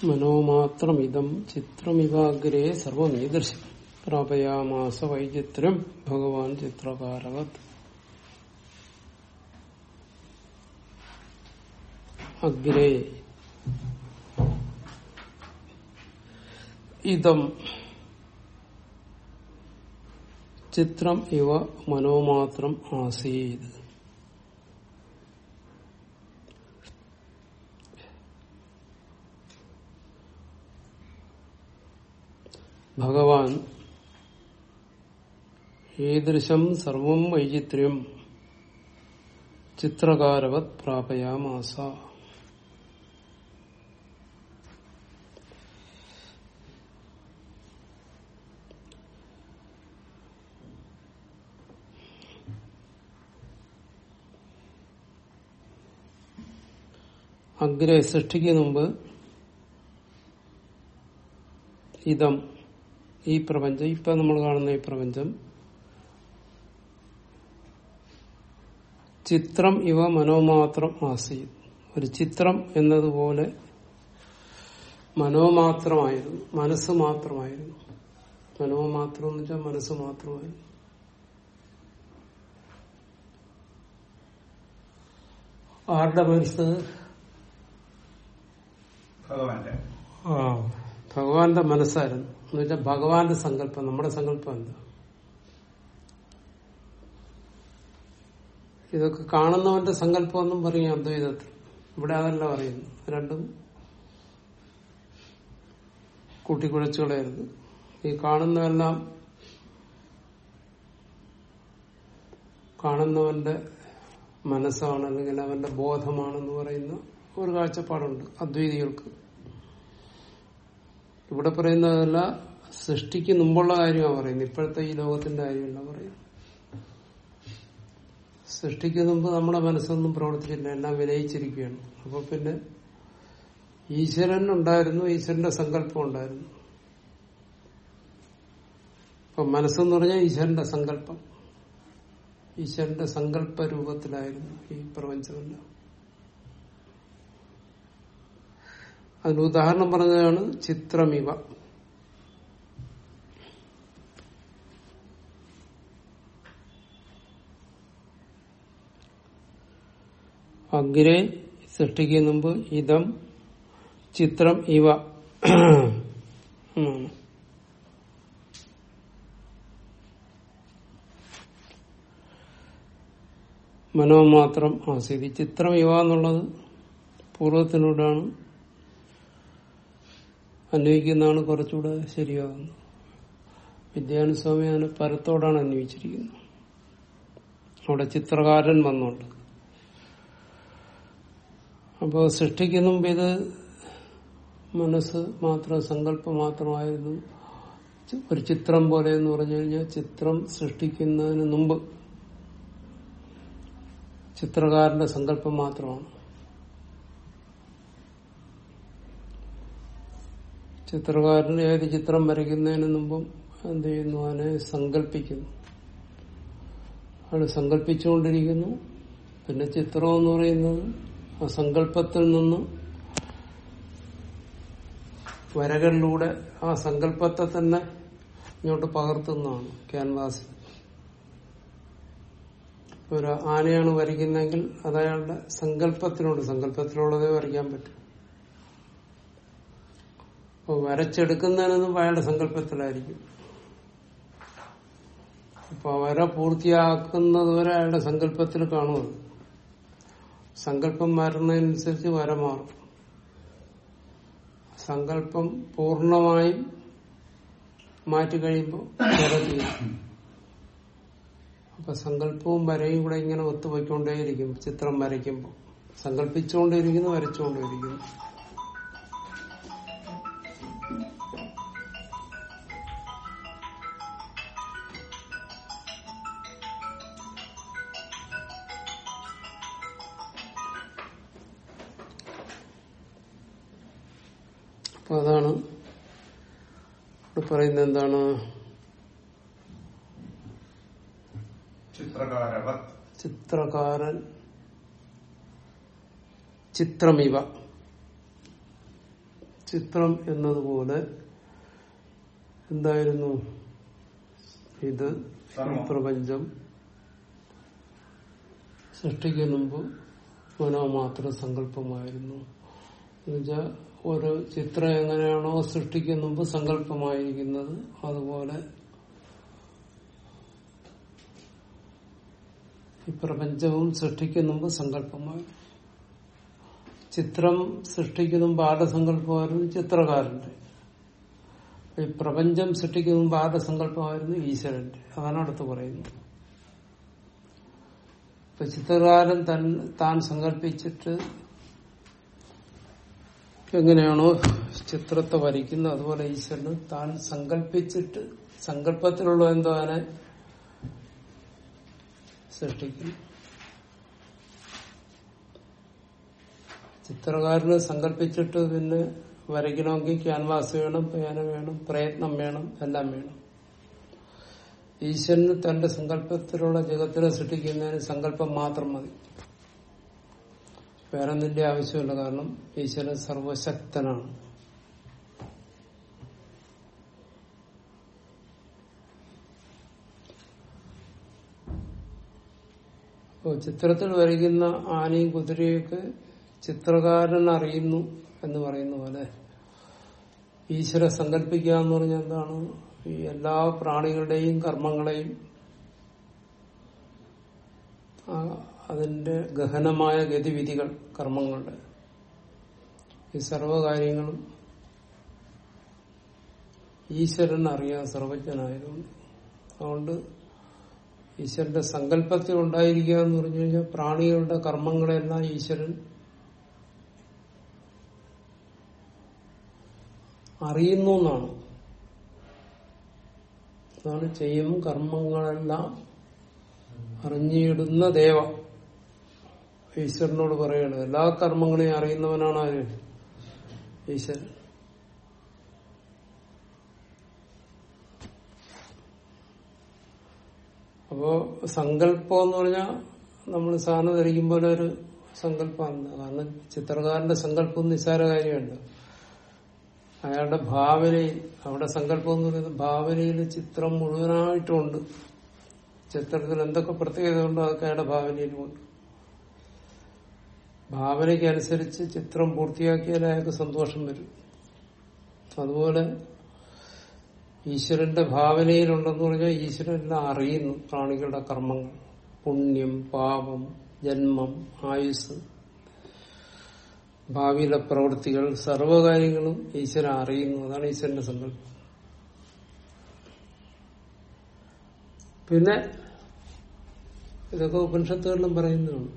മനോമാത്രമിതം ചിത്രമിവാഗ്രേ സർവമീദൃശം പ്രാപയാമാസ വൈചിത്രം ഭഗവാൻ ചിത്രകാരവത് അഗ്രേ ഇതം ചിത്രം ഇവ മനോമാത്രം ആസീത് ഭഗവാൻ ഈദൃശം സർവം വൈചിത്ര്യം ചിത്രകാരവത് പ്രാപയാമാസ അഗ്രേ സൃഷ്ടിക്ക് മുമ്പ് ഇതം ഈ പ്രപഞ്ചം ഇപ്പൊ നമ്മൾ കാണുന്ന ഈ പ്രപഞ്ചം ചിത്രം ഇവ മനോമാത്രം ആസി ഒരു ചിത്രം എന്നതുപോലെ മനോമാത്രമായിരുന്നു മനസ്സ് മാത്രമായിരുന്നു മനോമാത്രം എന്ന് വെച്ചാൽ മനസ്സ് മാത്രമായിരുന്നു ആരുടെ മനസ്സ് ഭഗവാന്റെ ആ ഭഗവാന്റെ മനസ്സായിരുന്നു എന്ന് വെച്ചാൽ ഭഗവാന്റെ സങ്കല്പം നമ്മുടെ സങ്കല്പം എന്താ ഇതൊക്കെ കാണുന്നവന്റെ സങ്കല്പം എന്നും പറയും അദ്വൈതത്തിൽ ഇവിടെ അതല്ല പറയുന്നു രണ്ടും കൂട്ടിക്കുഴച്ചുകളായിരുന്നു ഈ കാണുന്നതെല്ലാം കാണുന്നവന്റെ മനസ്സാണ് അല്ലെങ്കിൽ അവന്റെ ബോധമാണെന്ന് പറയുന്ന ഒരു കാഴ്ചപ്പാടുണ്ട് അദ്വൈതികൾക്ക് ഇവിടെ പറയുന്നതല്ല സൃഷ്ടിക്ക് മുമ്പുള്ള കാര്യമാണ് പറയുന്നത് ഇപ്പോഴത്തെ ഈ ലോകത്തിന്റെ കാര്യമല്ല പറയുന്നത് സൃഷ്ടിക്ക് മുമ്പ് നമ്മുടെ മനസ്സൊന്നും പ്രവർത്തിച്ചില്ല എല്ലാം വിലയിച്ചിരിക്കുകയാണ് അപ്പൊ പിന്നെ ഈശ്വരൻ ഉണ്ടായിരുന്നു ഈശ്വരന്റെ സങ്കല്പം ഉണ്ടായിരുന്നു ഇപ്പൊ മനസ്സെന്ന് പറഞ്ഞാൽ ഈശ്വരന്റെ സങ്കല്പം ഈശ്വരന്റെ സങ്കല്പ രൂപത്തിലായിരുന്നു ഈ പ്രപഞ്ചമെല്ലാം അതിന് ഉദാഹരണം പറഞ്ഞതാണ് ചിത്രമിവ അഗ്രേ സൃഷ്ടിക്ക് മുമ്പ് ഇതം ചിത്രം ഇവ എന്നാണ് മനോമാത്രം ആസ്വദി ചിത്രം ഇവ എന്നുള്ളത് പൂർവ്വത്തിനോടാണ് അന്വയിക്കുന്നതാണ് കുറച്ചുകൂടെ ശരിയാകുന്നത് വിദ്യാനുസ്വാമി അതിനെ പരത്തോടാണ് അന്വയിച്ചിരിക്കുന്നത് അവിടെ ചിത്രകാരൻ വന്നുണ്ട് അപ്പോൾ സൃഷ്ടിക്കുന്ന മുമ്പ് ഇത് മനസ്സ് മാത്രം സങ്കല്പം മാത്രമായിരുന്നു ഒരു ചിത്രം പോലെ എന്ന് പറഞ്ഞു കഴിഞ്ഞാൽ ചിത്രം സൃഷ്ടിക്കുന്നതിന് മുമ്പ് ചിത്രകാരന്റെ സങ്കല്പം മാത്രമാണ് ചിത്രകാരൻ ഏത് ചിത്രം വരയ്ക്കുന്നതിന് മുമ്പും എന്ത് ചെയ്യുന്നു അതിനെ സങ്കല്പിക്കുന്നു അത് സങ്കല്പിച്ചുകൊണ്ടിരിക്കുന്നു പിന്നെ ചിത്രം എന്ന് പറയുന്നത് ആ സങ്കല്പത്തിൽ നിന്ന് വരകളിലൂടെ ആ സങ്കല്പത്തെ തന്നെ ഇങ്ങോട്ട് പകർത്തുന്നതാണ് ക്യാൻവാസ് ഒരു ആനയാണ് വരയ്ക്കുന്നതെങ്കിൽ അത് അയാളുടെ സങ്കല്പത്തിനോട് സങ്കല്പത്തിലുള്ളതേ വരയ്ക്കാൻ പറ്റും അപ്പൊ വരച്ചെടുക്കുന്നതിനൊന്നും അയാളുടെ സങ്കല്പത്തിലായിരിക്കും അപ്പൊ വര പൂർത്തിയാക്കുന്നതുവരെ അയാളുടെ സങ്കല്പത്തിൽ കാണുന്നത് സങ്കല്പം മാറുന്നതിനനുസരിച്ച് വര മാറും സങ്കല്പം പൂർണമായും മാറ്റി കഴിയുമ്പോൾ വര തീരും അപ്പൊ സങ്കല്പവും വരയും കൂടെ ഇങ്ങനെ ഒത്തുപോയിക്കൊണ്ടേയിരിക്കും ചിത്രം വരയ്ക്കുമ്പോൾ സങ്കല്പിച്ചുകൊണ്ടേയിരിക്കുന്നു വരച്ചുകൊണ്ടേയിരിക്കുന്നു അപ്പൊ അതാണ് ഇവിടെ പറയുന്നത് എന്താണ് ചിത്രകാരവത് ചിത്രകാരൻ ചിത്രമിവ ചിത്രം എന്നതുപോലെ എന്തായിരുന്നു ഇത് ഈ പ്രപഞ്ചം സൃഷ്ടിക്കുന്ന മുമ്പ് മനോമാത്ര സങ്കല്പമായിരുന്നു എന്നുവെച്ചാൽ ഒരു ചിത്രം എങ്ങനെയാണോ സൃഷ്ടിക്കുന്ന മുമ്പ് സങ്കല്പമായിരിക്കുന്നത് അതുപോലെ ഈ പ്രപഞ്ചവും സൃഷ്ടിക്കുന്ന മുമ്പ് സങ്കല്പമായി ചിത്രം സൃഷ്ടിക്കുന്ന മുമ്പ് ആരുടെ സങ്കല്പമായിരുന്നു ചിത്രകാരന്റെ ഈ പ്രപഞ്ചം സൃഷ്ടിക്കുന്ന മുമ്പ് ആരുടെ സങ്കല്പമായിരുന്നു ഈശ്വരന്റെ അതാണ് അടുത്ത് പറയുന്നത് ഇപ്പൊ ചിത്രകാരൻ തൻ താൻ സങ്കല്പിച്ചിട്ട് എങ്ങനെയാണോ ചിത്രത്തെ വരയ്ക്കുന്നത് അതുപോലെ ഈശ്വരന് താൻ സങ്കല്പിച്ചിട്ട് സങ്കല്പത്തിലുള്ള എന്തോ അതിനെ സൃഷ്ടിക്കും ചിത്രകാരന് സങ്കല്പിച്ചിട്ട് പിന്നെ വരയ്ക്കണമെങ്കിൽ ക്യാൻവാസ് വേണം പേന വേണം പ്രയത്നം വേണം എല്ലാം വേണം ഈശ്വരന് തന്റെ സങ്കല്പത്തിലുള്ള ജഗത്തിനെ സൃഷ്ടിക്കുന്നതിന് സങ്കല്പം മാത്രം മതി വേറെ നിന്റെ ആവശ്യമില്ല കാരണം ഈശ്വരൻ സർവശക്തനാണ് അപ്പോ ചിത്രത്തിൽ വരയ്ക്കുന്ന ആനയും കുതിരയൊക്കെ ചിത്രകാരൻ അറിയുന്നു എന്ന് പറയുന്ന പോലെ ഈശ്വര സങ്കല്പിക്കുക എന്ന് പറഞ്ഞാൽ എന്താണ് ഈ എല്ലാ പ്രാണികളുടെയും കർമ്മങ്ങളെയും ആ, അതിന്റെ ഗഹനമായ ഗതിവിധികൾ കർമ്മങ്ങളുടെ ഈ സർവകാര്യങ്ങളും ഈശ്വരൻ അറിയാൻ സർവജ്ഞനായതുകൊണ്ട് അതുകൊണ്ട് ഈശ്വരന്റെ സങ്കല്പത്തിൽ ഉണ്ടായിരിക്കുക എന്ന് പറഞ്ഞു കഴിഞ്ഞാൽ പ്രാണികളുടെ കർമ്മങ്ങളെല്ലാം ഈശ്വരൻ അറിയുന്നു എന്നാണ് അതാണ് ചെയ്യും കർമ്മങ്ങളെല്ലാം അറിഞ്ഞിടുന്ന ദേവ ഈശ്വരനോട് പറയണത് എല്ലാ കർമ്മങ്ങളെയും അറിയുന്നവനാണ് ആര് ഈശ്വരൻ അപ്പോ സങ്കല്പം എന്ന് പറഞ്ഞാൽ നമ്മൾ സാധനം ധരിക്കും പോലെ ഒരു സങ്കല്പമാണ് കാരണം ചിത്രകാരന്റെ സങ്കല്പം നിസ്സാര കാര്യമല്ല അയാളുടെ ഭാവനയിൽ അവിടെ സങ്കല്പം എന്ന് പറയുന്നത് ഭാവനയിൽ ചിത്രം മുഴുവനായിട്ടുമുണ്ട് ചിത്രത്തിൽ എന്തൊക്കെ പ്രത്യേകത ഉണ്ടോ അതൊക്കെ അയാളുടെ ഭാവനയിലുമുണ്ട് ഭാവനയ്ക്കനുസരിച്ച് ചിത്രം പൂർത്തിയാക്കിയാൽ അയാൾക്ക് സന്തോഷം വരും അതുപോലെ ഈശ്വരന്റെ ഭാവനയിലുണ്ടെന്ന് പറഞ്ഞാൽ ഈശ്വരൻ എല്ലാം അറിയുന്നു പ്രാണികളുടെ കർമ്മങ്ങൾ പുണ്യം പാപം ജന്മം ആയുസ് ഭാവിയിലെ പ്രവൃത്തികൾ സർവകാര്യങ്ങളും ഈശ്വരൻ അറിയുന്നു അതാണ് ഈശ്വരന്റെ സങ്കല്പം പിന്നെ ഇതൊക്കെ ഉപനിഷത്തുകളിലും പറയുന്നതാണ്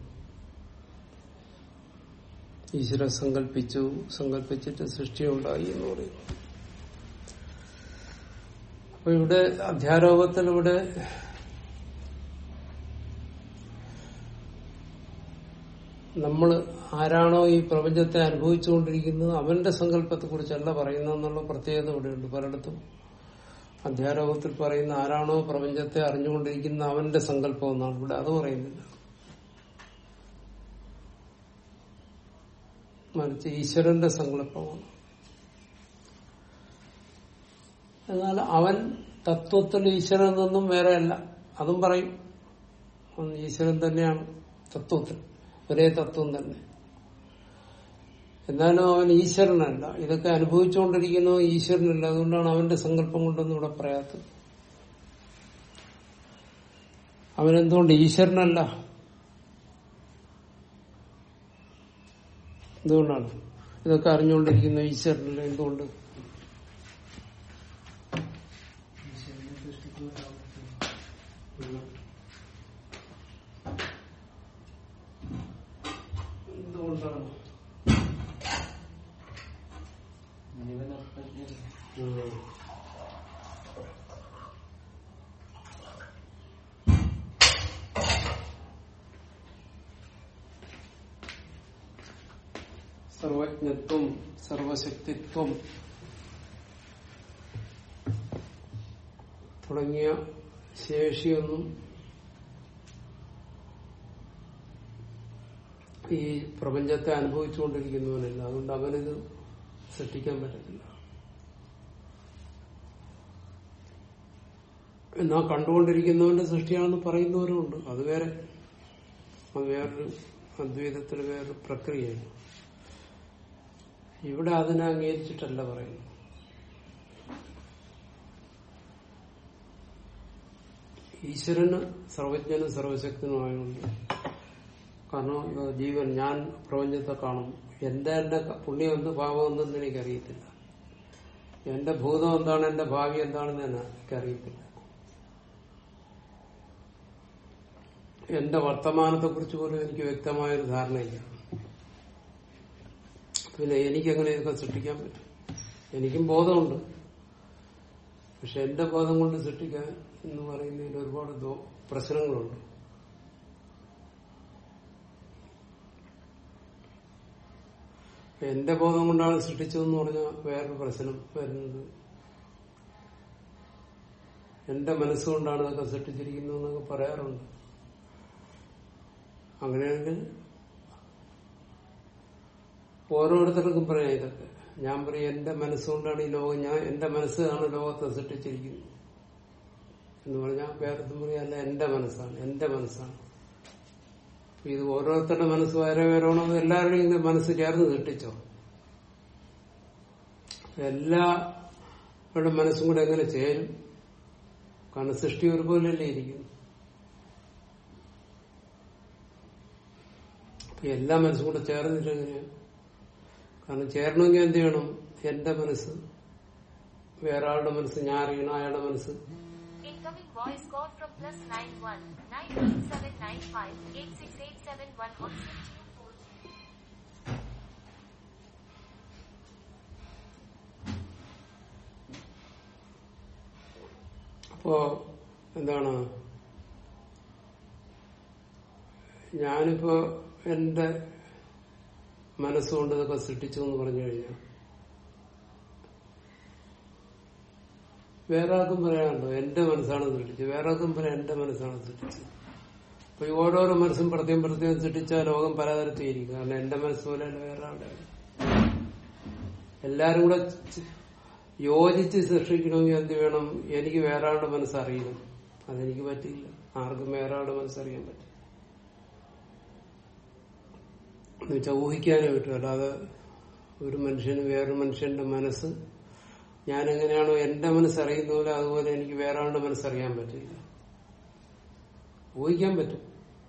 ഈശ്വര സങ്കല്പിച്ചു സങ്കല്പിച്ചിട്ട് സൃഷ്ടി ഉണ്ടായി എന്ന് പറയുന്നു അപ്പൊ ഇവിടെ അധ്യാരോപത്തിൽ ഇവിടെ നമ്മൾ ആരാണോ ഈ പ്രപഞ്ചത്തെ അനുഭവിച്ചുകൊണ്ടിരിക്കുന്നത് അവന്റെ സങ്കല്പത്തെ കുറിച്ചല്ല പറയുന്നതെന്നുള്ള പ്രത്യേകത ഇവിടെയുണ്ട് പലയിടത്തും അധ്യാരോപത്തിൽ പറയുന്ന ആരാണോ പ്രപഞ്ചത്തെ അറിഞ്ഞുകൊണ്ടിരിക്കുന്ന അവന്റെ സങ്കല്പം എന്നാണ് ഇവിടെ അത് പറയുന്നില്ല മറിച്ച് ഈശ്വരന്റെ സങ്കല്പമാണ് എന്നാൽ അവൻ തത്വത്തിൽ ഈശ്വരൻ നിന്നും വേറെയല്ല അതും പറയും അവൻ ഈശ്വരൻ തന്നെയാണ് തത്വത്തിൽ ഒരേ തത്വം തന്നെ എന്നാലും അവൻ ഈശ്വരനല്ല ഇതൊക്കെ അനുഭവിച്ചുകൊണ്ടിരിക്കുന്നത് ഈശ്വരനല്ല അതുകൊണ്ടാണ് അവന്റെ സങ്കല്പം കൊണ്ടൊന്നും ഇവിടെ പറയാത്തത് അവനെന്തുകൊണ്ട് ഈശ്വരനല്ല എന്തുകൊണ്ടാണ് ഇതൊക്കെ അറിഞ്ഞുകൊണ്ടിരിക്കുന്ന ഈശ്വരനല്ല എന്തുകൊണ്ട് എന്തുകൊണ്ടാണ് ഉം. സർവജ്ഞത്വം സർവശക്തിത്വം തുടങ്ങിയ ശേഷിയൊന്നും ഈ പ്രപഞ്ചത്തെ അനുഭവിച്ചുകൊണ്ടിരിക്കുന്നവനല്ല അതുകൊണ്ട് അവനിത് സൃഷ്ടിക്കാൻ പറ്റത്തില്ല എന്നാ കണ്ടുകൊണ്ടിരിക്കുന്നവന്റെ സൃഷ്ടിയാണെന്ന് പറയുന്നവരുമുണ്ട് അത് വേറെ അത് വേറൊരു അദ്വൈതത്തിൽ വേറൊരു പ്രക്രിയയാണ് ഇവിടെ അതിനെ അംഗീകരിച്ചിട്ടല്ല പറയുന്നത് ഈശ്വരന് സർവജ്ഞനും സർവശക്തനുമായുണ്ട് കാരണം ഇപ്പൊ ജീവൻ ഞാൻ പ്രപഞ്ചത്തെ കാണും എന്റെ എന്റെ പുണ്യം എന്ത് പാപം എന്തെന്ന് എനിക്കറിയത്തില്ല എന്റെ ഭൂതം എന്താണ് എന്റെ ഭാവി എന്താണെന്ന് തന്നെ എനിക്കറിയത്തില്ല എന്റെ വർത്തമാനത്തെ കുറിച്ച് പോലും എനിക്ക് വ്യക്തമായൊരു ധാരണയില്ല പിന്നെ എനിക്കെങ്ങനെ ഇതൊക്കെ സൃഷ്ടിക്കാൻ പറ്റും എനിക്കും ബോധമുണ്ട് പക്ഷെ എന്റെ ബോധം കൊണ്ട് സൃഷ്ടിക്കാൻ എന്ന് പറയുന്നതിൽ ഒരുപാട് ദോ- പ്രശ്നങ്ങളുണ്ട് എന്റെ ബോധം കൊണ്ടാണ് സൃഷ്ടിച്ചതെന്ന് പറഞ്ഞാൽ വേറൊരു പ്രശ്നം വരുന്നത് എന്റെ മനസ്സുകൊണ്ടാണ് ഇതൊക്കെ സൃഷ്ടിച്ചിരിക്കുന്നത് എന്നൊക്കെ പറയാറുണ്ട് അങ്ങനെയാണെങ്കിൽ ഓരോരുത്തർക്കും പറയാം ഇതൊക്കെ ഞാൻ പറയും എന്റെ മനസ്സുകൊണ്ടാണ് ഈ ലോകം ഞാൻ എന്റെ മനസ്സാണ് ലോകത്തെ സൃഷ്ടിച്ചിരിക്കുന്നത് എന്ന് പറഞ്ഞാൽ വേറൊന്നും പറയാല്ല എന്റെ മനസ്സാണ് എന്റെ മനസ്സാണ് ഇത് ഓരോരുത്തരുടെ മനസ്സ് വേറെ വേറെയാണോ എല്ലാവരുടെയും ഇങ്ങനെ മനസ്സ് ചേർന്ന് സൃഷ്ടിച്ചോ എല്ലാവരുടെ മനസ്സും കൂടെ എങ്ങനെ ചേരും കാരണം സൃഷ്ടി ഒരുപോലെയല്ലേ ഇരിക്കുന്നു അപ്പൊ എല്ലാ മനസ്സും കൂടെ ചേർന്നിട്ട് എങ്ങനെയാണ് കാരണം ചേരണമെങ്കിൽ എന്ത് ചെയ്യണം എന്റെ മനസ്സ് വേറെ ആളുടെ മനസ്സ് ഞാൻ അറിയണം അയാളുടെ മനസ്സ് Incoming voice call from plus nine one nine eight seven nine five eight six eight seven one on six two four. അപ്പോ എന്താണ് ഞാനിപ്പോ എന്റെ മനസ്സുകൊണ്ട് ഇതൊക്കെ സൃഷ്ടിച്ചു എന്ന് പറഞ്ഞു കഴിഞ്ഞാൽ വേറെ ആർക്കും പറയാനുണ്ടോ എന്റെ മനസ്സാണ് സൃഷ്ടിച്ചത് വേറെ ആർക്കും പറയാം എന്റെ മനസ്സാണ് സൃഷ്ടിച്ചത് അപ്പൊ ഈ ഓരോരോ മനസ്സും പ്രത്യേകം പ്രത്യേകം സൃഷ്ടിച്ച ലോകം പലതരത്തിലിരിക്കും കാരണം എന്റെ മനസ്സ് പോലെ അല്ല വേറെ ആളുടെ എല്ലാരും കൂടെ ച- യോജിച്ച് സൃഷ്ടിക്കണമെങ്കിൽ എന്ത് വേണം എനിക്ക് വേറെ ആളുടെ മനസ്സറിയണം അതെനിക്ക് പറ്റില്ല ആർക്കും വേറെ ആളുടെ മനസ്സറിയാൻ പറ്റില്ല എന്ന് വെച്ചാൽ ഊഹിക്കാനേ പറ്റും അല്ലാതെ ഒരു മനുഷ്യന് വേറൊരു മനുഷ്യന്റെ മനസ്സ് ഞാൻ എങ്ങനെയാണോ എന്റെ മനസ്സറിയുന്ന പോലെ അതുപോലെ എനിക്ക് വേറെ ആളുടെ മനസ്സറിയാൻ പറ്റില്ല ഊഹിക്കാൻ പറ്റും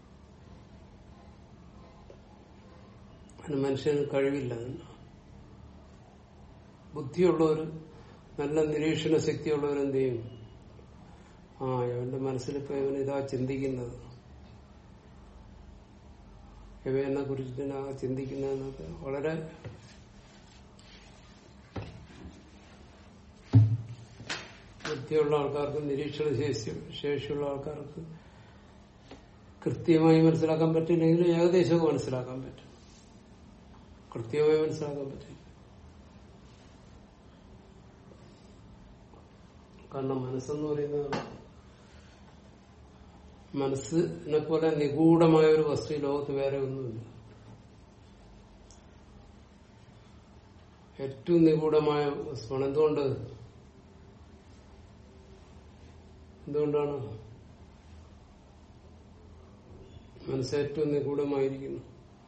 അതിന് മനുഷ്യന് കഴിവില്ല അതിന് ബുദ്ധിയുള്ളവർ നല്ല നിരീക്ഷണ ശക്തിയുള്ളവർ എന്ത് ചെയ്യും ആ ഇവന്റെ മനസ്സിലിപ്പോ ഇവൻ ഇതാ ചിന്തിക്കുന്നത് ഇവയെന്നെ കുറിച്ച് ചിന്തിക്കുന്നതെന്നൊക്കെ വളരെ ബുദ്ധിയുള്ള ആൾക്കാർക്ക് നിരീക്ഷണ ശേഷി ശേഷിയുള്ള ആൾക്കാർക്ക് കൃത്യമായി മനസ്സിലാക്കാൻ പറ്റില്ലെങ്കിൽ ഏകദേശമൊക്കെ മനസ്സിലാക്കാൻ പറ്റും കൃത്യമായി മനസ്സിലാക്കാൻ പറ്റില്ല കാരണം മനസ്സെന്ന് പറയുന്നത് മനസ്സിനെ പോലെ നിഗൂഢമായ ഒരു വസ്തു ഈ ലോകത്ത് വേറെ ഒന്നുമില്ല ഏറ്റവും നിഗൂഢമായ വസ്തുവാണ് എന്തുകൊണ്ട് എന്തുകൊണ്ടാണ് മനസ്സ് ഏറ്റവും നിഗൂഢമായിരിക്കുന്നു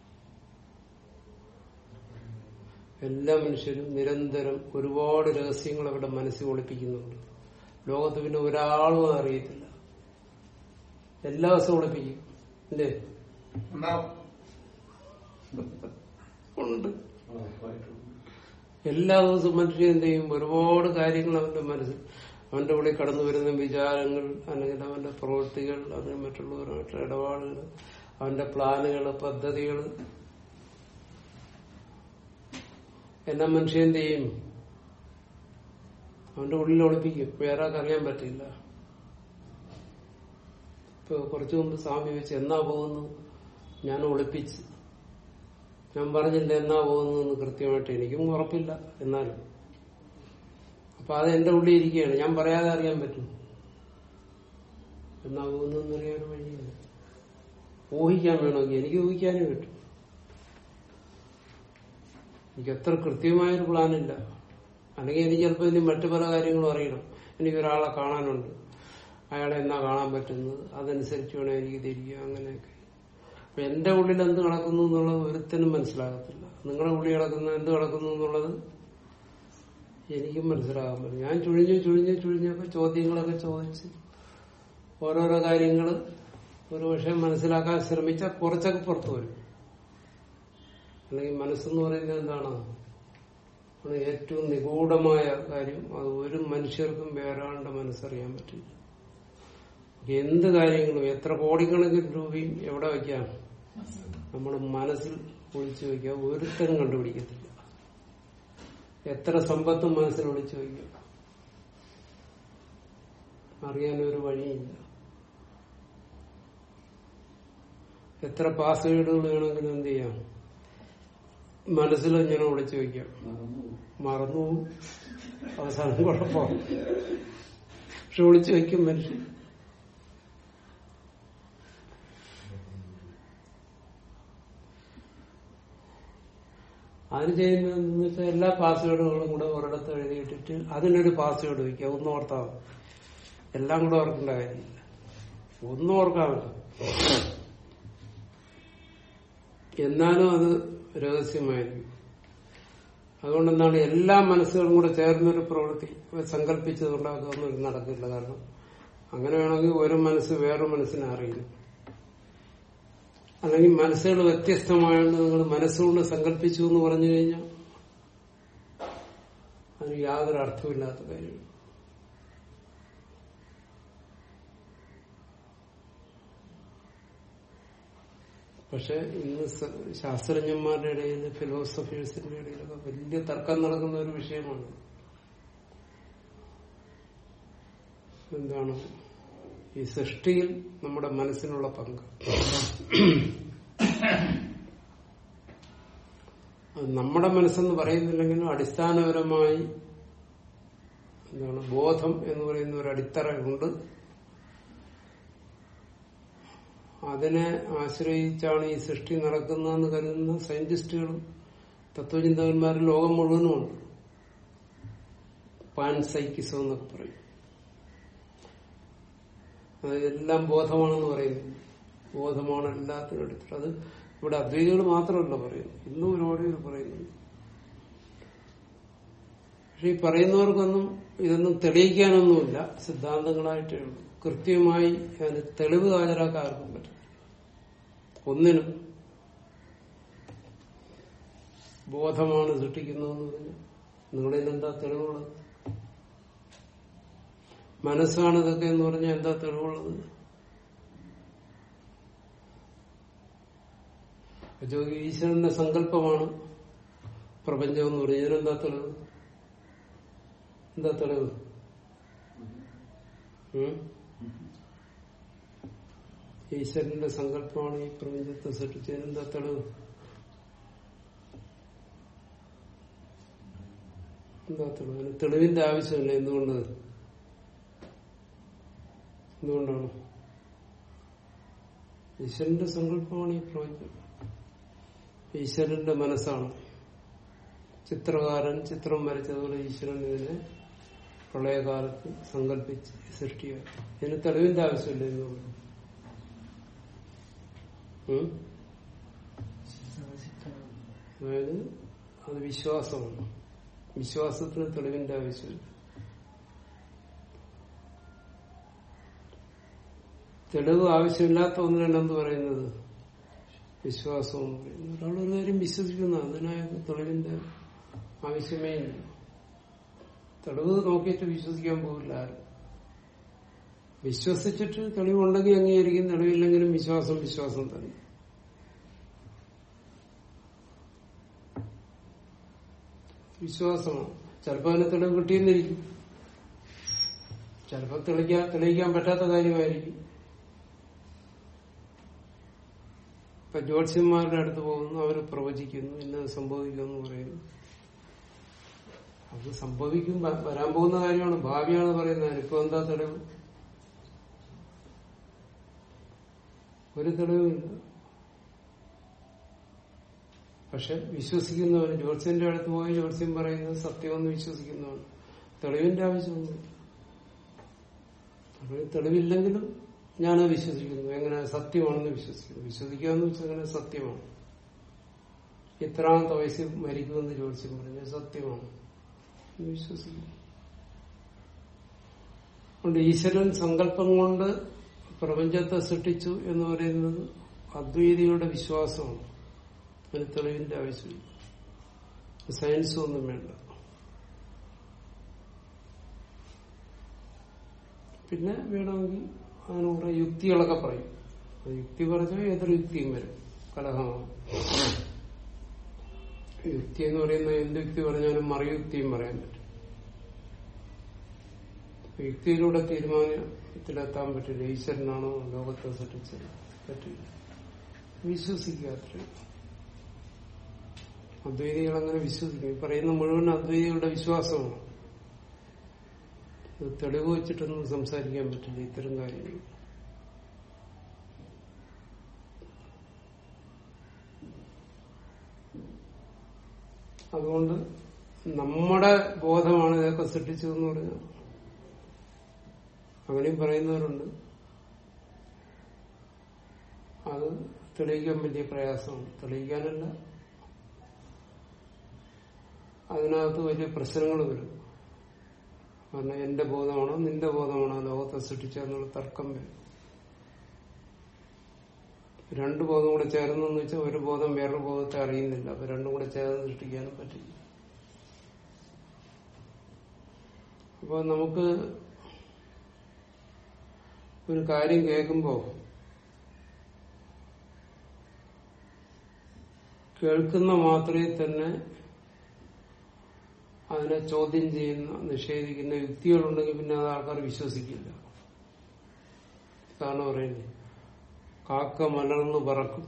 എല്ലാ മനുഷ്യരും നിരന്തരം ഒരുപാട് രഹസ്യങ്ങൾ അവരുടെ മനസ്സിൽ ഒളിപ്പിക്കുന്നുണ്ട് ലോകത്ത് പിന്നെ ഒരാളും അത് അറിയത്തില്ല എല്ലാ ദിവസവും ഒളിപ്പിക്കും അല്ലേ ഉണ്ടാവും ഉണ്ട് എല്ലാ ദിവസവും മനുഷ്യൻ എന്ത് ചെയ്യും ഒരുപാട് കാര്യങ്ങൾ അവന്റെ മനസ്സിൽ അവന്റെ ഉള്ളിൽ കടന്നു വരുന്ന വിചാരങ്ങൾ അല്ലെങ്കിൽ അവന്റെ പ്രവൃത്തികൾ അല്ലെങ്കിൽ മറ്റുള്ളവരുമായിട്ടുള്ള ഇടപാടുകൾ അവന്റെ പ്ലാനുകൾ പദ്ധതികൾ എല്ലാം മനുഷ്യൻ എന്ത് ചെയ്യും അവന്റെ ഉള്ളിൽ ഒളിപ്പിക്കും വേറെ ആൾക്ക് അറിയാൻ പറ്റില്ല ഇപ്പൊ കുറച്ചു മുമ്പ് സ്വാമി വെച്ച് എന്നാ പോകുന്നു ഞാൻ ഒളിപ്പിച്ച് ഞാൻ പറഞ്ഞില്ല എന്നാ പോകുന്നതെന്ന് കൃത്യമായിട്ട് എനിക്കും ഉറപ്പില്ല എന്നാലും അപ്പൊ അത് എന്റെ ഉള്ളിൽ ഇരിക്കുകയാണ് ഞാൻ പറയാതെ അറിയാൻ പറ്റും എന്നാ പോകുന്നതെന്ന് അറിയാൻ ഒരു വഴിയില്ല ഊഹിക്കാൻ വേണമെങ്കിൽ എനിക്ക് ഊഹിക്കാനേ പറ്റും എനിക്ക് എത്ര കൃത്യമായൊരു പ്ലാനില്ല അല്ലെങ്കിൽ എനിക്ക് ചിലപ്പോൾ ഇനി മറ്റു പല കാര്യങ്ങളും അറിയണം എനിക്ക് ഒരാളെ കാണാനുണ്ട് അയാളെ എന്നാ കാണാൻ പറ്റുന്നത് അതനുസരിച്ച് വേണം എനിക്ക് തിരിക്കുക അങ്ങനെയൊക്കെ അപ്പൊ എന്റെ ഉള്ളിൽ എന്ത് നടക്കുന്നു എന്നുള്ളത് ഒരുത്തനും മനസ്സിലാകത്തില്ല നിങ്ങളുടെ ഉള്ളിൽ കിടക്കുന്ന എന്ത് കിടക്കുന്നു എന്നുള്ളത് എനിക്കും മനസ്സിലാകാൻ പറ്റും ഞാൻ ചുഴിഞ്ഞ് ചുഴിഞ്ഞ് ചുഴിഞ്ഞപ്പോ ചോദ്യങ്ങളൊക്കെ ചോദിച്ച് ഓരോരോ കാര്യങ്ങൾ ഒരുപക്ഷെ മനസ്സിലാക്കാൻ ശ്രമിച്ചാൽ കുറച്ചൊക്കെ പുറത്തു വരും അല്ലെങ്കിൽ മനസ്സെന്ന് പറയുന്നത് എന്താണ് ആണ് ഏറ്റവും നിഗൂഢമായ കാര്യം അത് ഒരു മനുഷ്യർക്കും വേറാണ്ട് മനസ്സറിയാൻ പറ്റില്ല എന്ത് കാര്യങ്ങളും എത്ര കോടിക്കണക്കിന് രൂപയും എവിടെ വയ്ക്കാം നമ്മുടെ മനസ്സിൽ ഒളിച്ചു വയ്ക്കാം ഒരുത്തരും കണ്ടുപിടിക്കത്തില്ല എത്ര സമ്പത്തും മനസ്സിൽ ഒളിച്ചു വയ്ക്കാം അറിയാനൊരു വഴിയില്ല എത്ര പാസ്വേഡുകൾ വേണമെങ്കിലും എന്ത് ചെയ്യാം മനസ്സിൽ ഇങ്ങനെ ഒളിച്ചു വയ്ക്കാം മറന്നു പോവും. അവസാനം കുഴപ്പമാണ് പക്ഷെ ഒളിച്ചു വയ്ക്കും മനുഷ്യൻ അതിന് ചെയ്യുന്നതെന്ന് വെച്ചാൽ എല്ലാ പാസ്വേഡുകളും കൂടെ ഒരിടത്ത് എഴുതിയിട്ടിട്ട് അതിനൊരു പാസ്വേഡ് വയ്ക്കുക ഒന്നും ഓർത്താൽ മതി. എല്ലാം കൂടെ ഓർക്കേണ്ട കാര്യമില്ല ഒന്നും ഓർക്കാൻ പറ്റും എന്നാലും അത് രഹസ്യമായിരിക്കും അതുകൊണ്ട് എന്താണ് എല്ലാ മനസ്സുകളും കൂടെ ചേർന്നൊരു പ്രവൃത്തി സങ്കല്പിച്ചതുകൊണ്ടാക്കുന്നൊരു നടക്കില്ല കാരണം അങ്ങനെ വേണമെങ്കിൽ ഒരു മനസ്സ് വേറൊരു മനസ്സിനെ അറിയില്ല അല്ലെങ്കിൽ മനസ്സുകൾ വ്യത്യസ്തമായാണ് നിങ്ങൾ മനസ്സുകൊണ്ട് സങ്കല്പിച്ചു എന്ന് പറഞ്ഞു കഴിഞ്ഞാൽ അതിന് യാതൊരു അർത്ഥമില്ലാത്ത കാര്യമാണ് പക്ഷെ ഇന്ന് സ- ശാസ്ത്രജ്ഞന്മാരുടെ ഇടയിൽ ഫിലോസഫേഴ്സിന്റെ ഇടയിലൊക്കെ വലിയ തർക്കം നടക്കുന്ന ഒരു വിഷയമാണ് എന്താണ് ഈ സൃഷ്ടിയിൽ നമ്മുടെ മനസ്സിനുള്ള പങ്ക് അത് നമ്മുടെ മനസ്സെന്ന് പറയുന്നില്ലെങ്കിലും അടിസ്ഥാനപരമായി എന്താണ് ബോധം എന്ന് പറയുന്ന ഒരു അടിത്തറ ഉണ്ട് അതിനെ ആശ്രയിച്ചാണ് ഈ സൃഷ്ടി നടക്കുന്നതെന്ന് കരുതുന്ന സയന്റിസ്റ്റുകളും തത്വചിന്തകന്മാരും ലോകം മുഴുവനുമുണ്ട് പാൻ സൈക്കിസം എന്നൊക്കെ പറയും അതെല്ലാം ബോധമാണെന്ന് പറയുന്നു ബോധമാണ് എല്ലാത്തിനും എടുത്തിട്ട് അത് ഇവിടെ അദ്വൈതികൾ മാത്രമല്ല പറയുന്നു ഇന്നും ഒരുപാട് പേര് പറയുന്നു പക്ഷെ ഈ പറയുന്നവർക്കൊന്നും ഇതൊന്നും തെളിയിക്കാനൊന്നുമില്ല സിദ്ധാന്തങ്ങളായിട്ടേ ഉള്ളൂ കൃത്യമായി അതിന് തെളിവ് ഹാജരാക്കാൻ ആർക്കും പറ്റില്ല ഒന്നിനും ബോധമാണ് സൃഷ്ടിക്കുന്നതെന്ന് പറഞ്ഞു നിങ്ങളിൽ എന്താ തെളിവുള്ളത് മനസ്സാണ് ഇതൊക്കെ എന്ന് പറഞ്ഞാൽ എന്താ തെളിവുള്ളത് അപ്പൊ ഈശ്വരന്റെ സങ്കല്പമാണ് പ്രപഞ്ചം എന്ന് പറഞ്ഞാൽ ഇതിനെന്താ തെളിവ് എന്താ തെളിവ് ഉം? ഈശ്വരന്റെ സങ്കല്പമാണ് ഈ പ്രപഞ്ചത്തെ സൃഷ്ടിച്ചതിന് എന്താ തെളിവ് എന്താ തെളിവ് അതിന് തെളിവിന്റെ ആവശ്യമില്ല എന്തുകൊണ്ട് എന്തുകൊണ്ടാണ് ഈശ്വരന്റെ സങ്കല്പമാണ് ഈ പ്രപഞ്ചം ഈശ്വരന്റെ മനസ്സാണ് ചിത്രകാരൻ ചിത്രം വരച്ചതുപോലെ ഈശ്വരൻ ഇതിനെ പ്രളയകാലത്ത് സങ്കല്പിച്ച് സൃഷ്ടിക്കുക ഇതിന് തെളിവിന്റെ ആവശ്യമില്ല എന്നുള്ളത് ഉം? അതായത് അത് വിശ്വാസമാണ് വിശ്വാസത്തിന് തെളിവിന്റെ ആവശ്യമില്ല തെളിവ് ആവശ്യമില്ലാത്ത ഒന്നിനാണ് എന്ത് പറയുന്നത് വിശ്വാസം എന്ന് പറയുന്നത് ഒരാൾ ഒരു കാര്യം വിശ്വസിക്കുന്ന അതിനയാൾക്ക് തെളിവിന്റെ ആവശ്യമേ ഇല്ല തെളിവ് നോക്കിയിട്ട് വിശ്വസിക്കാൻ പോകില്ല ആരും വിശ്വസിച്ചിട്ട് തെളിവുണ്ടെങ്കിൽ അംഗീകരിക്കും തെളിവില്ലെങ്കിലും വിശ്വാസം വിശ്വാസം തന്നെ വിശ്വാസമാണ് ചിലപ്പോൾ അതിന് തെളിവ് കിട്ടിയെന്നിരിക്കും ചിലപ്പോൾ തെളിയിക്കാൻ തെളിയിക്കാൻ പറ്റാത്ത കാര്യമായിരിക്കും ഇപ്പൊ ജ്യോത്സ്യന്മാരുടെ അടുത്ത് പോകുന്നു അവർ പ്രവചിക്കുന്നു ഇന്നത് സംഭവിക്കുമെന്ന് പറയുന്നു അത് സംഭവിക്കും വ- വരാൻ പോകുന്ന കാര്യമാണ് ഭാവിയാണ് പറയുന്നത് ഇപ്പൊ എന്താ തെളിവ് ഒരു തെളിവില്ല പക്ഷെ വിശ്വസിക്കുന്നവന് ജ്യോത്സ്യന്റെ അടുത്ത് പോയി ജ്യോത്സ്യം പറയുന്നത് സത്യമെന്ന് വിശ്വസിക്കുന്നവന് തെളിവിന്റെ ആവശ്യമൊന്നും തെളിവ് തെളിവില്ലെങ്കിലും ഞാനത് വിശ്വസിക്കുന്നു എങ്ങനെ സത്യമാണെന്ന് വിശ്വസിക്കുന്നു വിശ്വസിക്കുക എന്ന് വെച്ചാൽ അങ്ങനെ സത്യമാണ് ഇത്രാമത്തെ വയസ്സിൽ മരിക്കുമെന്ന് ജ്യോത്സ്യം പറഞ്ഞു സത്യമാണ് എന്ന് വിശ്വസിക്കുന്നു അതുകൊണ്ട് ഈശ്വരൻ സങ്കല്പം കൊണ്ട് പ്രപഞ്ചത്തെ സൃഷ്ടിച്ചു എന്ന് പറയുന്നത് അദ്വൈതികളുടെ വിശ്വാസമാണ് അതിന് തെളിവിന്റെ ആവശ്യമില്ല സയൻസും ഒന്നും വേണ്ട പിന്നെ വേണമെങ്കിൽ അതിന് കുറെ യുക്തികളൊക്കെ പറയും ആ യുക്തി പറഞ്ഞാൽ ഏതൊരു യുക്തിയും വരും കലഹമാണ് യുക്തി എന്ന് പറയുന്ന എന്ത് യുക്തി പറഞ്ഞാലും മറിയുക്തിയും പറയാൻ പറ്റും യുക്തിയിലൂടെ തീരുമാനത്തിലെത്താൻ പറ്റില്ല ഈശ്വരനാണോ ലോകത്തെ സൃഷ്ടിച്ചത് പറ്റില്ല വിശ്വസിക്കുക അത്രയും അദ്വൈതികൾ അങ്ങനെ വിശ്വസിക്കും ഈ പറയുന്ന മുഴുവൻ അദ്വൈതികളുടെ വിശ്വാസമാണ് ഇത് തെളിവ് വെച്ചിട്ടൊന്നും സംസാരിക്കാൻ പറ്റില്ല ഇത്തരം കാര്യങ്ങൾ അതുകൊണ്ട് നമ്മുടെ ബോധമാണ് ഇതൊക്കെ സൃഷ്ടിച്ചതെന്ന് പറഞ്ഞാൽ അങ്ങനെയും പറയുന്നവരുണ്ട് അത് തെളിയിക്കാൻ വലിയ പ്രയാസമാണ് തെളിയിക്കാനല്ല അതിനകത്ത് വലിയ പ്രശ്നങ്ങൾ വരും കാരണം എന്റെ ബോധമാണോ നിന്റെ ബോധമാണോ ലോകത്തെ സൃഷ്ടിച്ചെന്നുള്ള തർക്കം വരും രണ്ടു ബോധം കൂടെ ചേർന്നെന്ന് വെച്ചാൽ ഒരു ബോധം വേറൊരു ബോധത്തെ അറിയുന്നില്ല അപ്പൊ രണ്ടും കൂടെ ചേർന്ന് സൃഷ്ടിക്കാനും പറ്റില്ല അപ്പൊ നമുക്ക് ഒരു കാര്യം കേൾക്കുമ്പോ കേൾക്കുന്ന മാത്രമേ തന്നെ അതിനെ ചോദ്യം ചെയ്യുന്ന നിഷേധിക്കുന്ന യുക്തികളുണ്ടെങ്കിൽ പിന്നെ അത് ആൾക്കാർ വിശ്വസിക്കില്ല കാരണം പറയുന്നത് കാക്ക മലർന്നു പറക്കും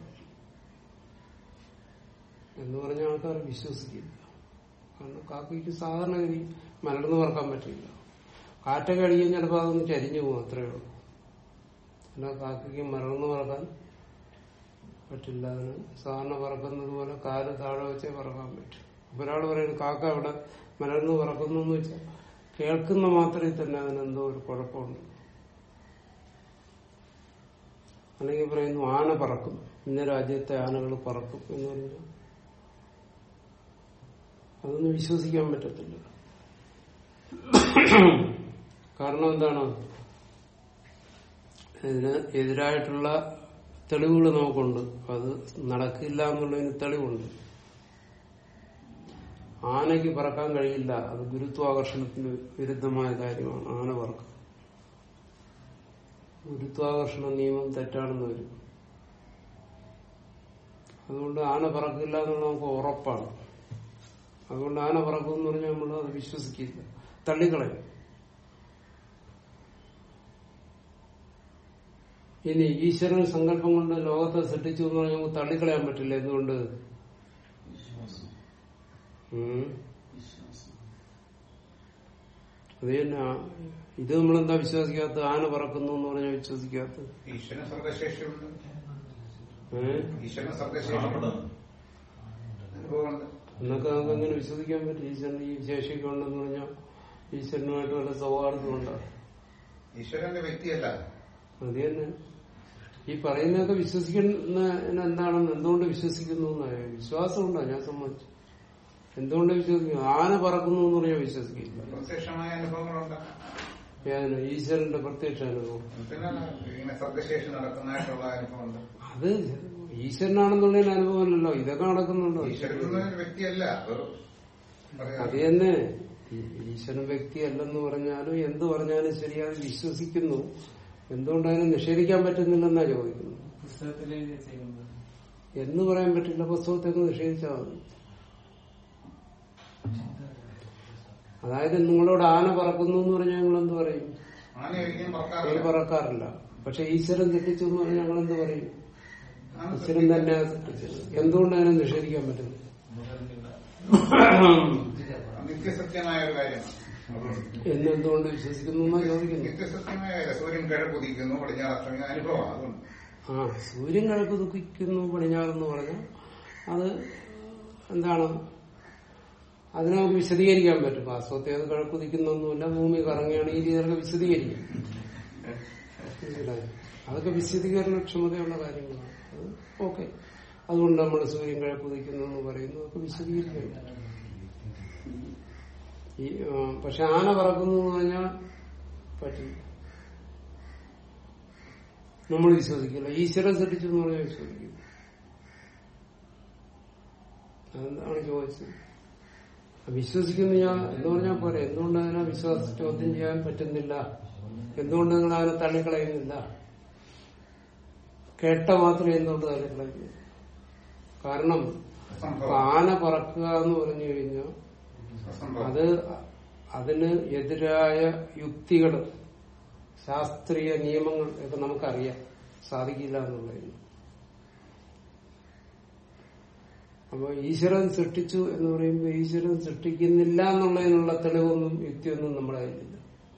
എന്ന് പറഞ്ഞ ആൾക്കാർ വിശ്വസിക്കില്ല കാരണം കാക്കയ്ക്ക് സാധാരണഗതി മലർന്നു പറക്കാൻ പറ്റില്ല കാറ്റൊക്കെ അടിക്കാൻ ചിലപ്പോൾ അതൊന്ന് ചരിഞ്ഞു പോകും അത്രയേ ഉള്ളൂ അല്ല കാക്കയ്ക്ക് മലർന്നു പറക്കാൻ പറ്റില്ല അതിന് സാധാരണ പറക്കുന്നത് പോലെ കാല് താഴെ വെച്ചേ പറക്കാൻ പറ്റും അപ്പൊ ഒരാൾ പറയുന്നത് കാക്ക അവിടെ മലർന്നു പറക്കുന്നു എന്ന് വെച്ചാൽ കേൾക്കുന്ന മാത്രമേ തന്നെ അതിനെന്തോ ഒരു കുഴപ്പമുണ്ട് അല്ലെങ്കിൽ പറയുന്നു ആന പറക്കും ഇന്ന രാജ്യത്തെ ആനകൾ പറക്കും എന്ന് പറഞ്ഞു അതൊന്നും വിശ്വസിക്കാൻ പറ്റത്തില്ല കാരണം എന്താണ് ഇതിന് എതിരായിട്ടുള്ള തെളിവുകൾ നമുക്കുണ്ട് അത് നടക്കില്ല എന്നുള്ളതിന് തെളിവുണ്ട് ആനയ്ക്ക് പറക്കാൻ കഴിയില്ല അത് ഗുരുത്വാകർഷണത്തിന് വിരുദ്ധമായ കാര്യമാണ് ആന പറക്കും ഗുരുത്വാകർഷണ നിയമം തെറ്റാണെന്ന് വരും അതുകൊണ്ട് ആന പറക്കില്ല എന്നുള്ള നമുക്ക് ഉറപ്പാണ് അതുകൊണ്ട് ആന പറക്കും എന്ന് പറഞ്ഞാൽ നമ്മൾ അത് വിശ്വസിക്കില്ല തള്ളിക്കളയും ഇനി ഈശ്വരൻ സങ്കല്പം കൊണ്ട് ലോകത്തെ സൃഷ്ടിച്ചു എന്ന് പറഞ്ഞാൽ നമുക്ക് തള്ളിക്കളയാൻ പറ്റില്ല എന്തുകൊണ്ട് ഉം. അത് തന്നെ ആ- ഇത് നമ്മളെന്താ വിശ്വസിക്കാത്ത ആന പറക്കുന്നു എന്ന് പറഞ്ഞാൽ വിശ്വസിക്കാത്ത ഈശ്വരന് സർഗശേഷിയുണ്ട് ഏഹ് ഈശ്വരന് സർഗശേഷിയുണ്ട് അനുഭവമുണ്ട് എന്നൊക്കെ നമുക്ക് അങ്ങനെ വിശ്വസിക്കാൻ പറ്റും ഈശ്വരൻ ഈ ശേഷിയൊക്കെ ഉണ്ടെന്ന് പറഞ്ഞാൽ ഈശ്വരനുമായിട്ട് വല്ല സൗഹാർദ്ദമുണ്ടോ ഈശ്വരന്റെ വ്യക്തിയല്ല അത് തന്നെ ഈ പറയുന്നതൊക്കെ വിശ്വസിക്കുന്ന എന്താണെന്ന് എന്തുകൊണ്ട് വിശ്വസിക്കുന്നു എന്നായ വിശ്വാസമുണ്ടോ ഞാൻ സമ്മതിച്ചു എന്തുകൊണ്ട് വിശ്വസിക്കുന്നു ആന പറക്കുന്നു എന്ന് പറഞ്ഞാൽ വിശ്വസിക്കില്ല പ്രത്യക്ഷമായ അനുഭവങ്ങളുണ്ട് ഏതിന് ഈശ്വരന്റെ പ്രത്യക്ഷ അനുഭവം പിന്നെ ഇങ്ങനെ സർഗശേഷി നടക്കുന്നതായിട്ടുള്ള അനുഭവമുണ്ട് അത് ഈശ്വരനാണെന്നുള്ളതിന് അനുഭവമല്ലല്ലോ ഇതൊക്കെ നടക്കുന്നുണ്ടോ ഈശ്വരൻ എന്നൊരു വ്യക്തിയല്ല ഒരു പറയാം. അത് തന്നെ ഈ- ഈശ്വരൻ വ്യക്തിയല്ലെന്ന് പറഞ്ഞാലും എന്ത് പറഞ്ഞാലും ശരി അത് വിശ്വസിക്കുന്നു എന്തുകൊണ്ട് അതിനെ നിഷേധിക്കാൻ പറ്റുന്നില്ലെന്നാ ചോദിക്കുന്നു പുസ്തകത്തില് ചെയ്യുന്നത് എന്ന് പറയാൻ പറ്റില്ല പുസ്തകത്തെ നിഷേധിച്ചാൽ മതി അതായത് നിങ്ങളോട് ആന പറക്കുന്നു എന്ന് പറഞ്ഞാൽ ഞങ്ങൾ എന്ത് പറയും ആന ഒരിക്കലും അവർ പറക്കാറില്ല പറക്കാറില്ല പക്ഷെ ഈശ്വരൻ തെറ്റിച്ചു എന്ന് പറഞ്ഞാൽ ഞങ്ങൾ എന്ത് പറയും ആന ഈശ്വരൻ തന്നെ തെറ്റിച്ചത് എന്തുകൊണ്ട് അതിനെ നിഷേധിക്കാൻ പറ്റുന്നു നിത്യസത്യമായ ഒരു കാര്യമാണ് എന്ന് എന്തുകൊണ്ട് വിശ്വസിക്കുന്നു എന്നാ ചോദിക്കുന്നു നിത്യസത്യമായ കാര്യം സൂര്യൻ കിഴക്കുതിക്കുന്നു പടിഞ്ഞാറ് അസ്തമിക്കുന്ന അനുഭവമാണ് അതുകൊണ്ട് ആ സൂര്യൻ കിഴക്ക് ദുഃഖിക്കുന്നു പടിഞ്ഞാറെന്ന് പറഞ്ഞാൽ അത് എന്താണ് അതിനെ നമുക്ക് വിശദീകരിക്കാൻ പറ്റും വാസ്തവത്തെ അത് കഴക്കുതിക്കുന്നൊന്നുമില്ല ഭൂമി കറങ്ങുകയാണ് ഈ രീതിയിലൊക്കെ വിശദീകരിക്കും മനസ്സിലായോ? അതൊക്കെ വിശദീകരണ ക്ഷമതയുള്ള കാര്യങ്ങളാണ് അത് ഓക്കെ അതുകൊണ്ട് നമ്മൾ സൂര്യൻ കിഴക്കുതിക്കുന്നു എന്ന് പറയുന്നു അതൊക്കെ വിശദീകരിക്കാൻ ഈ ആ, പക്ഷെ ആന പറക്കുന്നു എന്ന് പറഞ്ഞാൽ പറ്റില്ല നമ്മൾ വിശ്വസിക്കില്ല ഈശ്വരൻ സൃഷ്ടിച്ചു എന്ന് പറഞ്ഞാൽ വിശ്വസിക്കില്ല അതെന്താണ് ചോദിച്ചത് വിശ്വസിക്കുന്നു ഞാൻ എന്ന് പറഞ്ഞാൽ പോരെ എന്തുകൊണ്ട് അതിനെ വിശ്വാസ ചോദ്യം ചെയ്യാൻ പറ്റുന്നില്ല എന്തുകൊണ്ട് നിങ്ങൾ അതിനെ തള്ളിക്കളയുന്നില്ല കേട്ട മാത്രമേ എന്തുകൊണ്ട് തള്ളിക്കളയുന്നു കാരണം അസംഭവം ആന പറക്കുക എന്ന് പറഞ്ഞു കഴിഞ്ഞാൽ അസംഭവം അത് അതിന് എതിരായ യുക്തികൾ ശാസ്ത്രീയ നിയമങ്ങൾ ഒക്കെ നമുക്കറിയാം സാധിക്കില്ല എന്നുള്ളതിന് അപ്പൊ ഈശ്വരൻ സൃഷ്ടിച്ചു എന്ന് പറയുമ്പോൾ ഈശ്വരൻ സൃഷ്ടിക്കുന്നില്ല എന്നുള്ളതിനുള്ള തെളിവൊന്നും യുക്തിയൊന്നും നമ്മുടെ കയ്യിലില്ല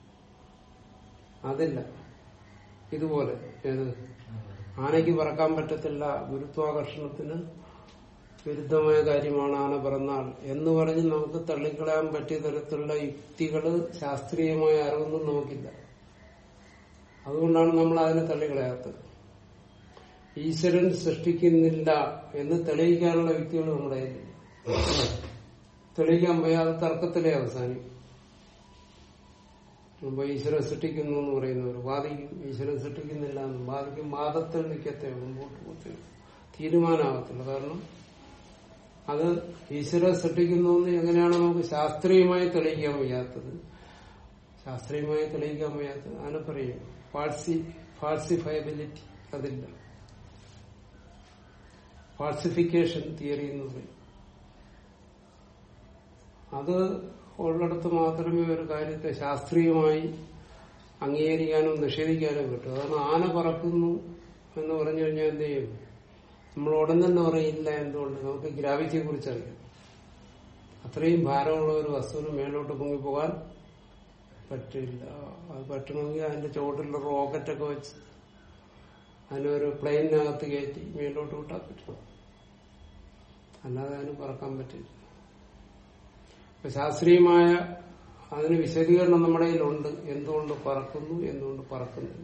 അതില്ല ഇതുപോലെ ഏത് ആനയ്ക്ക് പറക്കാൻ പറ്റത്തില്ല ഗുരുത്വാകർഷണത്തിന് വിരുദ്ധമായ കാര്യമാണ് ആന പറന്നാൽ എന്ന് പറഞ്ഞ് നമുക്ക് തള്ളിക്കളയാൻ പറ്റിയ തരത്തിലുള്ള യുക്തികള് ശാസ്ത്രീയമായ അറിവൊന്നും നമുക്കില്ല അതുകൊണ്ടാണ് നമ്മൾ അതിനെ തള്ളിക്കളയാത്തത് ഈശ്വരൻ സൃഷ്ടിക്കുന്നില്ല എന്ന് തെളിയിക്കാനുള്ള യുക്തികൾ നമ്മുടെ കയ്യിലില്ല തെളിയിക്കാൻ പോയാൽ അത് തർക്കത്തിലേ അവസാനിക്കും അപ്പൊ ഈശ്വരൻ സൃഷ്ടിക്കുന്നു എന്ന് പറയുന്നവർ വാദിക്കും ഈശ്വരൻ സൃഷ്ടിക്കുന്നില്ല എന്ന് വാദിക്കും വാദത്തിൽ നിൽക്കത്തേ മുമ്പോട്ട് പോകത്തേ തീരുമാനമാകത്തില്ല കാരണം അത് ഈശ്വരൻ സൃഷ്ടിക്കുന്നു എന്ന് എങ്ങനെയാണ് നമുക്ക് ശാസ്ത്രീയമായി തെളിയിക്കാൻ വയ്യാത്തത് ശാസ്ത്രീയമായി തെളിയിക്കാൻ വയ്യാത്തത് അതിനെ പറയും ഫാൾസി ഫാൾസിഫയബിലിറ്റി അതില്ല ഫാൾസിഫിക്കേഷൻ തിയറി എന്ന് പറയും അത് ഉള്ളിടത്ത് മാത്രമേ ഒരു കാര്യത്തെ ശാസ്ത്രീയമായി അംഗീകരിക്കാനും നിഷേധിക്കാനും പറ്റൂ അതാണ് ആന പറക്കുന്നു എന്ന് പറഞ്ഞു കഴിഞ്ഞാൽ എന്ത് ചെയ്യും നമ്മൾ ഉടൻ തന്നെ പറയില്ല എന്തുകൊണ്ട് നമുക്ക് ഗ്രാവിറ്റിയെ കുറിച്ചറിയാം അത്രയും ഭാരമുള്ള ഒരു വസ്തുവിന് മേലോട്ട് പൊങ്ങിപ്പോകാൻ പറ്റില്ല അത് പറ്റണമെങ്കിൽ അതിന്റെ ചുവട്ടിലുള്ള റോക്കറ്റൊക്കെ വെച്ച് അതിനൊരു പ്ലെയിനകത്ത് കയറ്റി മേലോട്ട് വിട്ടാൽ പറ്റും അല്ലാതെ അതിന് പറക്കാൻ പറ്റില്ല അപ്പൊ ശാസ്ത്രീയമായ അതിന് വിശദീകരണം നമ്മുടെ കയ്യിലുണ്ട് എന്തുകൊണ്ട് പറക്കുന്നു എന്തുകൊണ്ട് പറക്കുന്നില്ല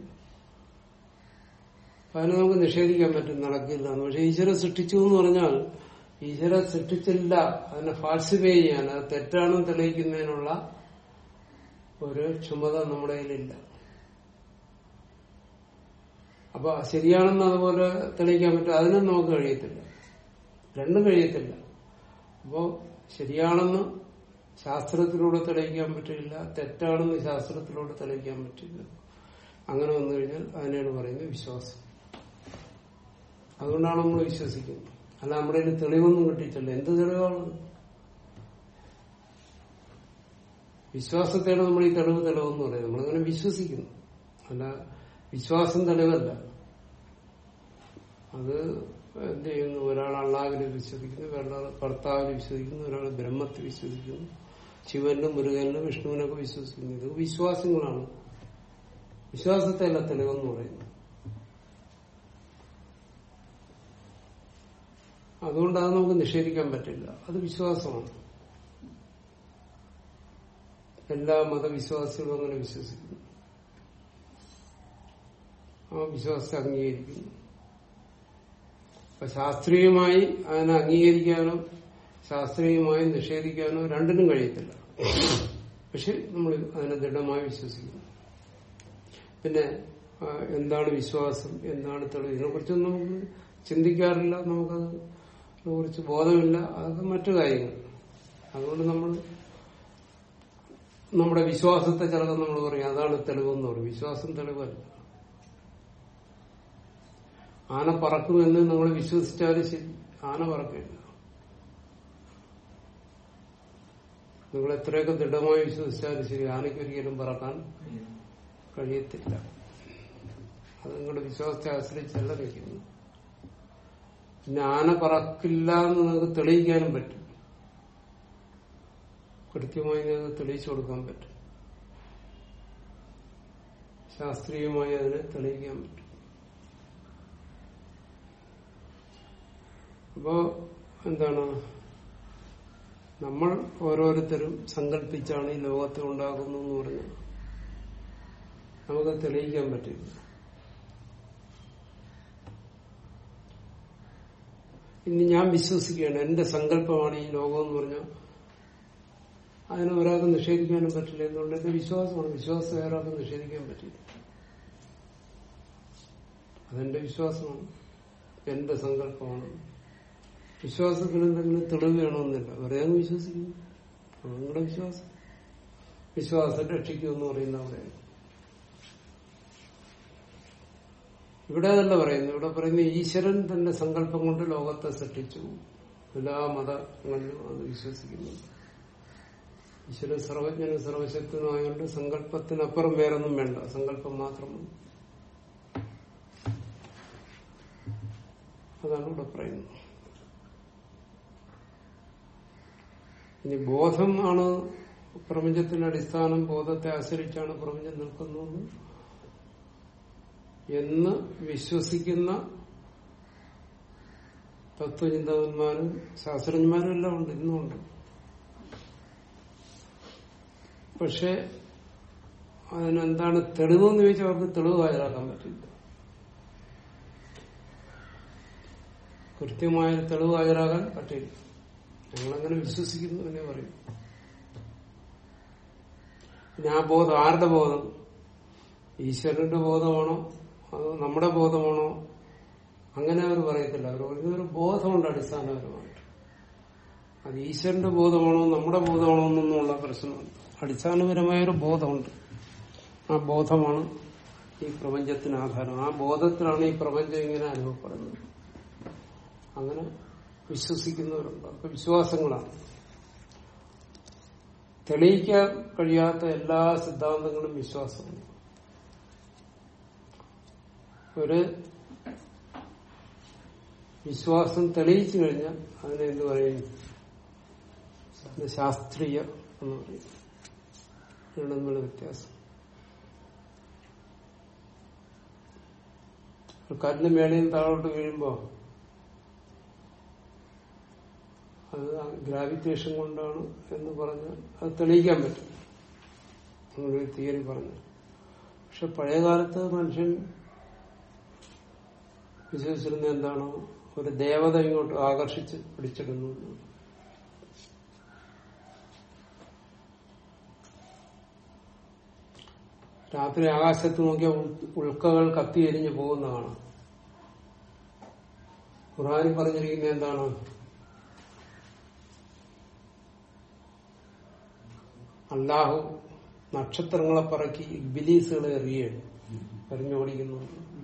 അപ്പൊ അതിനെ നമുക്ക് നിഷേധിക്കാൻ പറ്റും നടക്കില്ല എന്ന് പക്ഷെ ഈശ്വരൻ സൃഷ്ടിച്ചു എന്ന് പറഞ്ഞാൽ ഈശ്വരൻ സൃഷ്ടിച്ചില്ല അതിനെ ഫാൾസിഫൈ ചെയ്യാൻ അത് തെറ്റാണെന്ന് തെളിയിക്കുന്നതിനുള്ള ഒരു ക്ഷമത നമ്മുടെ കയ്യിലില്ല അപ്പൊ ശരിയാണെന്ന് അതുപോലെ തെളിയിക്കാൻ പറ്റും അതിനും നമുക്ക് കഴിയത്തില്ല രണ്ടും കഴിയത്തില്ല അപ്പോ ശരിയാണെന്ന് ശാസ്ത്രത്തിലൂടെ തെളിയിക്കാൻ പറ്റില്ല തെറ്റാണെന്ന് ശാസ്ത്രത്തിലൂടെ തെളിയിക്കാൻ പറ്റില്ല അങ്ങനെ വന്നു കഴിഞ്ഞാൽ അതിനാണ് പറയുന്നത് വിശ്വാസം അതുകൊണ്ടാണ് നമ്മൾ വിശ്വസിക്കുന്നത് അല്ല നമ്മുടെ കയ്യിൽ തെളിവൊന്നും കിട്ടിയിട്ടില്ല എന്ത് തെളിവാണ് വിശ്വാസത്തെയാണ് നമ്മൾ ഈ തെളിവ് തെളിവെന്ന് പറയുന്നത് നമ്മളിങ്ങനെ വിശ്വസിക്കുന്നു അല്ല വിശ്വാസം തെളിവല്ല അത് എന്ത് ചെയ്യുന്നു ഒരാൾ അള്ളാവിൽ വിശ്വസിക്കുന്നു ഒരാൾ കർത്താവിൽ വിശ്വസിക്കുന്നു ഒരാൾ ബ്രഹ്മത്തിൽ വിശ്വസിക്കുന്നു ശിവനും മുരുകനും വിഷ്ണുവിനൊക്കെ വിശ്വസിക്കുന്നു ഇത് വിശ്വാസങ്ങളാണ് വിശ്വാസത്തെ അല്ല തെളിവെന്ന് പറയുന്നു അതുകൊണ്ട് അത് നമുക്ക് നിഷേധിക്കാൻ പറ്റില്ല അത് വിശ്വാസമാണ് എല്ലാ മതവിശ്വാസികളും അങ്ങനെ വിശ്വസിക്കുന്നു ആ വിശ്വാസത്തെ അംഗീകരിക്കുന്നു അപ്പൊ ശാസ്ത്രീയമായി അതിനെ അംഗീകരിക്കാനോ ശാസ്ത്രീയമായി നിഷേധിക്കാനോ രണ്ടിനും കഴിയത്തില്ല പക്ഷെ നമ്മൾ അതിനെ ദൃഢമായി വിശ്വസിക്കുന്നു പിന്നെ ആ, എന്താണ് വിശ്വാസം എന്താണ് തെളിവ് ഇതിനെ കുറിച്ചൊന്നും നമുക്ക് ചിന്തിക്കാറില്ല നമുക്കത് കുറിച്ച് ബോധമില്ല അതൊക്കെ മറ്റു കാര്യങ്ങൾ അതുകൊണ്ട് നമ്മൾ നമ്മുടെ വിശ്വാസത്തെ ചിലത് നമ്മൾ പറയും അതാണ് തെളിവെന്ന് പറയും വിശ്വാസം തെളിവല്ല ആന പറക്കുമെന്ന് നമ്മൾ വിശ്വസിച്ചാലും ശരി ആന പറക്കില്ല നിങ്ങൾ എത്രയൊക്കെ ദൃഢമായി വിശ്വസിച്ചാലും ശരി ആനയ്ക്ക് ഒരിക്കലും പറക്കാൻ കഴിയത്തില്ല അത് നിങ്ങളുടെ വിശ്വാസത്തെ ആശ്രയിച്ചല്ല നിൽക്കുന്നു പിന്നെ ആന പറക്കില്ല എന്ന് നിങ്ങൾക്ക് തെളിയിക്കാനും പറ്റും കൃത്യമായി നിങ്ങൾക്ക് തെളിയിച്ചു കൊടുക്കാൻ പറ്റും ശാസ്ത്രീയമായി അതിനെ തെളിയിക്കാൻ പറ്റും അപ്പോ എന്താണ് നമ്മൾ ഓരോരുത്തരും സങ്കല്പിച്ചാണ് ഈ ലോകത്തെ ഉണ്ടാകുന്നു എന്ന് പറഞ്ഞാൽ നമുക്ക് തെളിയിക്കാൻ പറ്റില്ല ഇനി ഞാൻ വിശ്വസിക്കുകയാണ് എന്റെ സങ്കല്പമാണ് ഈ ലോകം എന്ന് പറഞ്ഞാൽ അതിനെ ഒരാൾക്ക് നിഷേധിക്കാനും പറ്റില്ല എന്നുള്ളത് എന്റെ വിശ്വാസമാണ് വിശ്വാസം വേറെ ആൾക്ക് നിഷേധിക്കാൻ പറ്റില്ല അതെന്റെ വിശ്വാസമാണ് എന്റെ സങ്കല്പമാണ് വിശ്വാസത്തിന് എന്തെങ്കിലും തെളിവ് വേണമെന്നില്ല വെറുതെ അങ്ങ് വിശ്വസിക്കുന്നു അത് നിങ്ങളുടെ വിശ്വാസം വിശ്വാസം രക്ഷിക്കുമെന്ന് പറയുന്ന അവിടെയാണ് ഇവിടെ അതല്ല പറയുന്നു ഇവിടെ പറയുന്ന ഈശ്വരൻ തന്റെ സങ്കല്പം കൊണ്ട് ലോകത്തെ സൃഷ്ടിച്ചു എല്ലാ മതങ്ങളിലും അത് വിശ്വസിക്കുന്നു ഈശ്വരൻ സർവജ്ഞനും സർവശക്തനുമായതുകൊണ്ട് സങ്കല്പത്തിനപ്പുറം വേറൊന്നും വേണ്ട സങ്കല്പം മാത്രം മതി. അതാണ് ഇവിടെ പറയുന്നത് ഇനി ബോധം ആണ് പ്രപഞ്ചത്തിന്റെ അടിസ്ഥാനം ബോധത്തെ ആശ്രയിച്ചാണ് പ്രപഞ്ചം നിൽക്കുന്നത് എന്ന് വിശ്വസിക്കുന്ന തത്വചിന്തകന്മാരും ശാസ്ത്രജ്ഞന്മാരും എല്ലാം ഉണ്ട് ഇന്നും ഉണ്ട് പക്ഷെ അതിനെന്താണ് തെളിവെന്ന് ചോദിച്ചാൽ അവർക്ക് തെളിവ് ഹാജരാക്കാൻ പറ്റില്ല കൃത്യമായ തെളിവ് ഹാജരാകാൻ പറ്റില്ല ഞങ്ങളങ്ങനെ വിശ്വസിക്കുന്നു എന്നേ പറയും പിന്നെ ആ ബോധം ആരുടെ ബോധം ഈശ്വരന്റെ ബോധമാണോ അതോ നമ്മുടെ ബോധമാണോ അങ്ങനെ അവർ പറയത്തില്ല അവർ പറയുന്ന ഒരു ബോധമുണ്ട് അടിസ്ഥാനപരമായിട്ട് അത് ഈശ്വരന്റെ ബോധമാണോ നമ്മുടെ ബോധമാണോ എന്നൊന്നുമുള്ള പ്രശ്നമല്ല അടിസ്ഥാനപരമായ ഒരു ബോധമുണ്ട് ആ ബോധമാണ് ഈ പ്രപഞ്ചത്തിന് ആധാരം ആ ബോധത്തിലാണ് ഈ പ്രപഞ്ചം ഇങ്ങനെ അനുഭവപ്പെടുന്നത് അങ്ങനെ വിശ്വസിക്കുന്നവരുണ്ട് അതൊക്കെ വിശ്വാസങ്ങളാണ് തെളിയിക്കാൻ കഴിയാത്ത എല്ലാ സിദ്ധാന്തങ്ങളും വിശ്വാസമാണ് ഒരു വിശ്വാസം തെളിയിച്ചു കഴിഞ്ഞാൽ അതിനെ എന്ത് പറയും ഇത് ശാസ്ത്രീയ എന്ന് പറയും രണ്ടും തമ്മിലുള്ള വ്യത്യാസം ഒരു കല്ല് മേളയിൽ താഴോട്ട് വീഴുമ്പോ അത് ഗ്രാവിറ്റേഷൻ കൊണ്ടാണ് എന്ന് പറഞ്ഞ് അത് തെളിയിക്കാൻ പറ്റും അങ്ങനൊരു തിയറി പറഞ്ഞു പക്ഷെ പഴയകാലത്ത് മനുഷ്യൻ വിശ്വസിച്ചിരുന്ന എന്താണ് ഒരു ദേവത ഇങ്ങോട്ട് ആകർഷിച്ച് പിടിച്ചിടുന്നു എന്നാണ്. രാത്രി ആകാശത്ത് നോക്കിയ ഉൾക്കകൾ കത്തി എരിഞ്ഞു പോകുന്നതാണ് ഖുറാനിൽ പറഞ്ഞിരിക്കുന്നത് എന്താണ് അള്ളാഹു നക്ഷത്രങ്ങളെ പറക്കി ബിലീസുകളെ എറിയാണ് എറിഞ്ഞോടിക്കുന്നു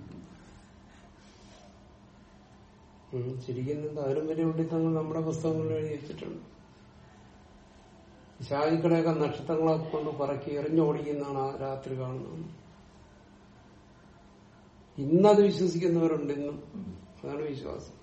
ഉം, ചിരിക്കുന്നത് അതിനും വലിയ ഉണ്ണിത്തങ്ങൾ നമ്മുടെ പുസ്തകങ്ങളിൽ എഴുതി വെച്ചിട്ടുണ്ട് ശാഹിക്കളെയൊക്കെ നക്ഷത്രങ്ങളെ കൊണ്ട് പറക്കി എറിഞ്ഞോടിക്കുന്നതാണ് ആ രാത്രി കാണുന്നത് ഇന്നത് വിശ്വസിക്കുന്നവരുണ്ട് ഇന്നും അതാണ് വിശ്വാസം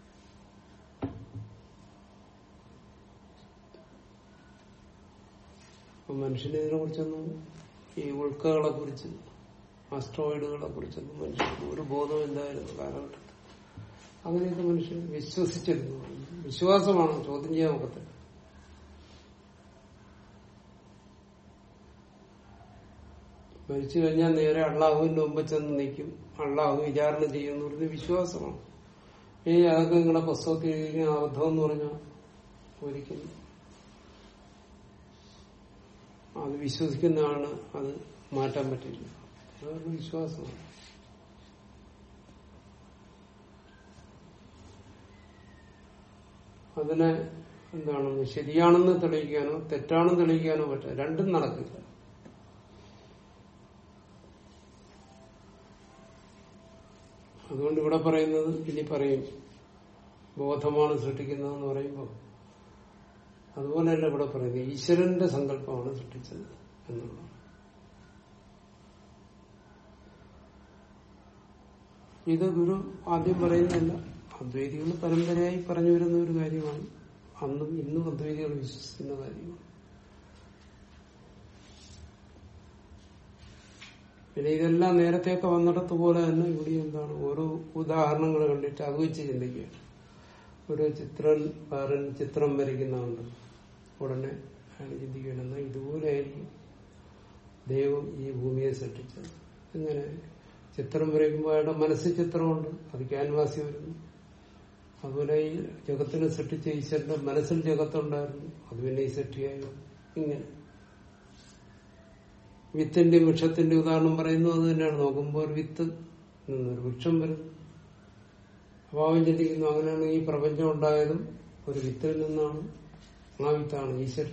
അപ്പൊ മനുഷ്യന് ഇതിനെ കുറിച്ചൊന്നും ഈ ഉൾക്കകളെ കുറിച്ച് ആസ്ട്രോയിഡുകളെ കുറിച്ചൊന്നും മനുഷ്യർക്ക് ഒരു ബോധവും ഇല്ലായിരുന്നു കാലഘട്ടത്തിൽ അങ്ങനെയൊക്കെ മനുഷ്യൻ വിശ്വസിച്ചിരുന്നു വിശ്വാസമാണ് ചോദ്യം ചെയ്യാൻ ഒക്കത്തില്ല മരിച്ചു കഴിഞ്ഞാൽ നേരെ അള്ളാഹുവിന്റെ മുമ്പ് ചെന്ന് നിൽക്കും അള്ളാഹു വിചാരണ ചെയ്യുമെന്ന് പറഞ്ഞ വിശ്വാസമാണ് ഈ അതൊക്കെ നിങ്ങളുടെ പുസ്തകത്തിൽ എഴുതിയിരിക്കുന്ന അബദ്ധം എന്ന് പറഞ്ഞാൽ ഒരിക്കലും അത് വിശ്വസിക്കുന്നതാണ് അത് മാറ്റാൻ പറ്റില്ല അതൊരു വിശ്വാസമാണ് അതിനെ എന്താണ് ശരിയാണെന്ന് തെളിയിക്കാനോ തെറ്റാണെന്ന് തെളിയിക്കാനോ പറ്റില്ല രണ്ടും നടക്കില്ല അതുകൊണ്ട് ഇവിടെ പറയുന്നത് ഇനി പറയും ബോധമാണ് സൃഷ്ടിക്കുന്നതെന്ന് പറയുമ്പോൾ അതുപോലെയല്ല ഇവിടെ പറയുന്നത് ഈശ്വരന്റെ സങ്കല്പമാണ് സൃഷ്ടിച്ചത് എന്നുള്ളതാണ് ഇത് ഗുരു ആദ്യം പറയുന്നില്ല അദ്വൈതികൾ പരമ്പരയായി പറഞ്ഞു വരുന്ന ഒരു കാര്യമാണ് അന്നും ഇന്നും അദ്വൈതികൾ വിശ്വസിക്കുന്ന കാര്യമാണ് പിന്നെ ഇതെല്ലാം നേരത്തെയൊക്കെ വന്നിടത്ത് പോലെ തന്നെ ഇവിടെ എന്താണ് ഓരോ ഉദാഹരണങ്ങൾ കണ്ടിട്ട് അത് വെച്ച് ചിന്തിക്കുക ഒരു ചിത്രകാരൻ ചിത്രം വരയ്ക്കുന്നുണ്ട് ഉടനെ അയാൾ ചിന്തിക്കണം ഇതുപോലെയായിരിക്കും ദൈവം ഈ ഭൂമിയെ സൃഷ്ടിച്ചത് എങ്ങനെ ചിത്രം വരയ്ക്കുമ്പോൾ അയാളുടെ മനസ്സിൽ ചിത്രമുണ്ട് അത് ക്യാൻവാസി വരുന്നു അതുപോലെ ഈ ജഗത്തിനെ സൃഷ്ടിച്ച ഈശ്വരന്റെ മനസ്സിൽ ജഗത്തുണ്ടായിരുന്നു അത് പിന്നെ ഈ സൃഷ്ടിയായി ഇങ്ങനെ വിത്തിന്റെ വൃക്ഷത്തിന്റെ ഉദാഹരണം പറയുന്നു അത് തന്നെയാണ് നോക്കുമ്പോൾ ഒരു വിത്ത് നിന്നൊരു വൃക്ഷം വരുന്നു അഭാവം ചിന്തിക്കുന്നു അങ്ങനെയാണ് ഈ പ്രപഞ്ചം ഉണ്ടായതും ഒരു വിത്തിൽ നിന്നാണ് ആ വിത്താണ് ഈശ്വരൻ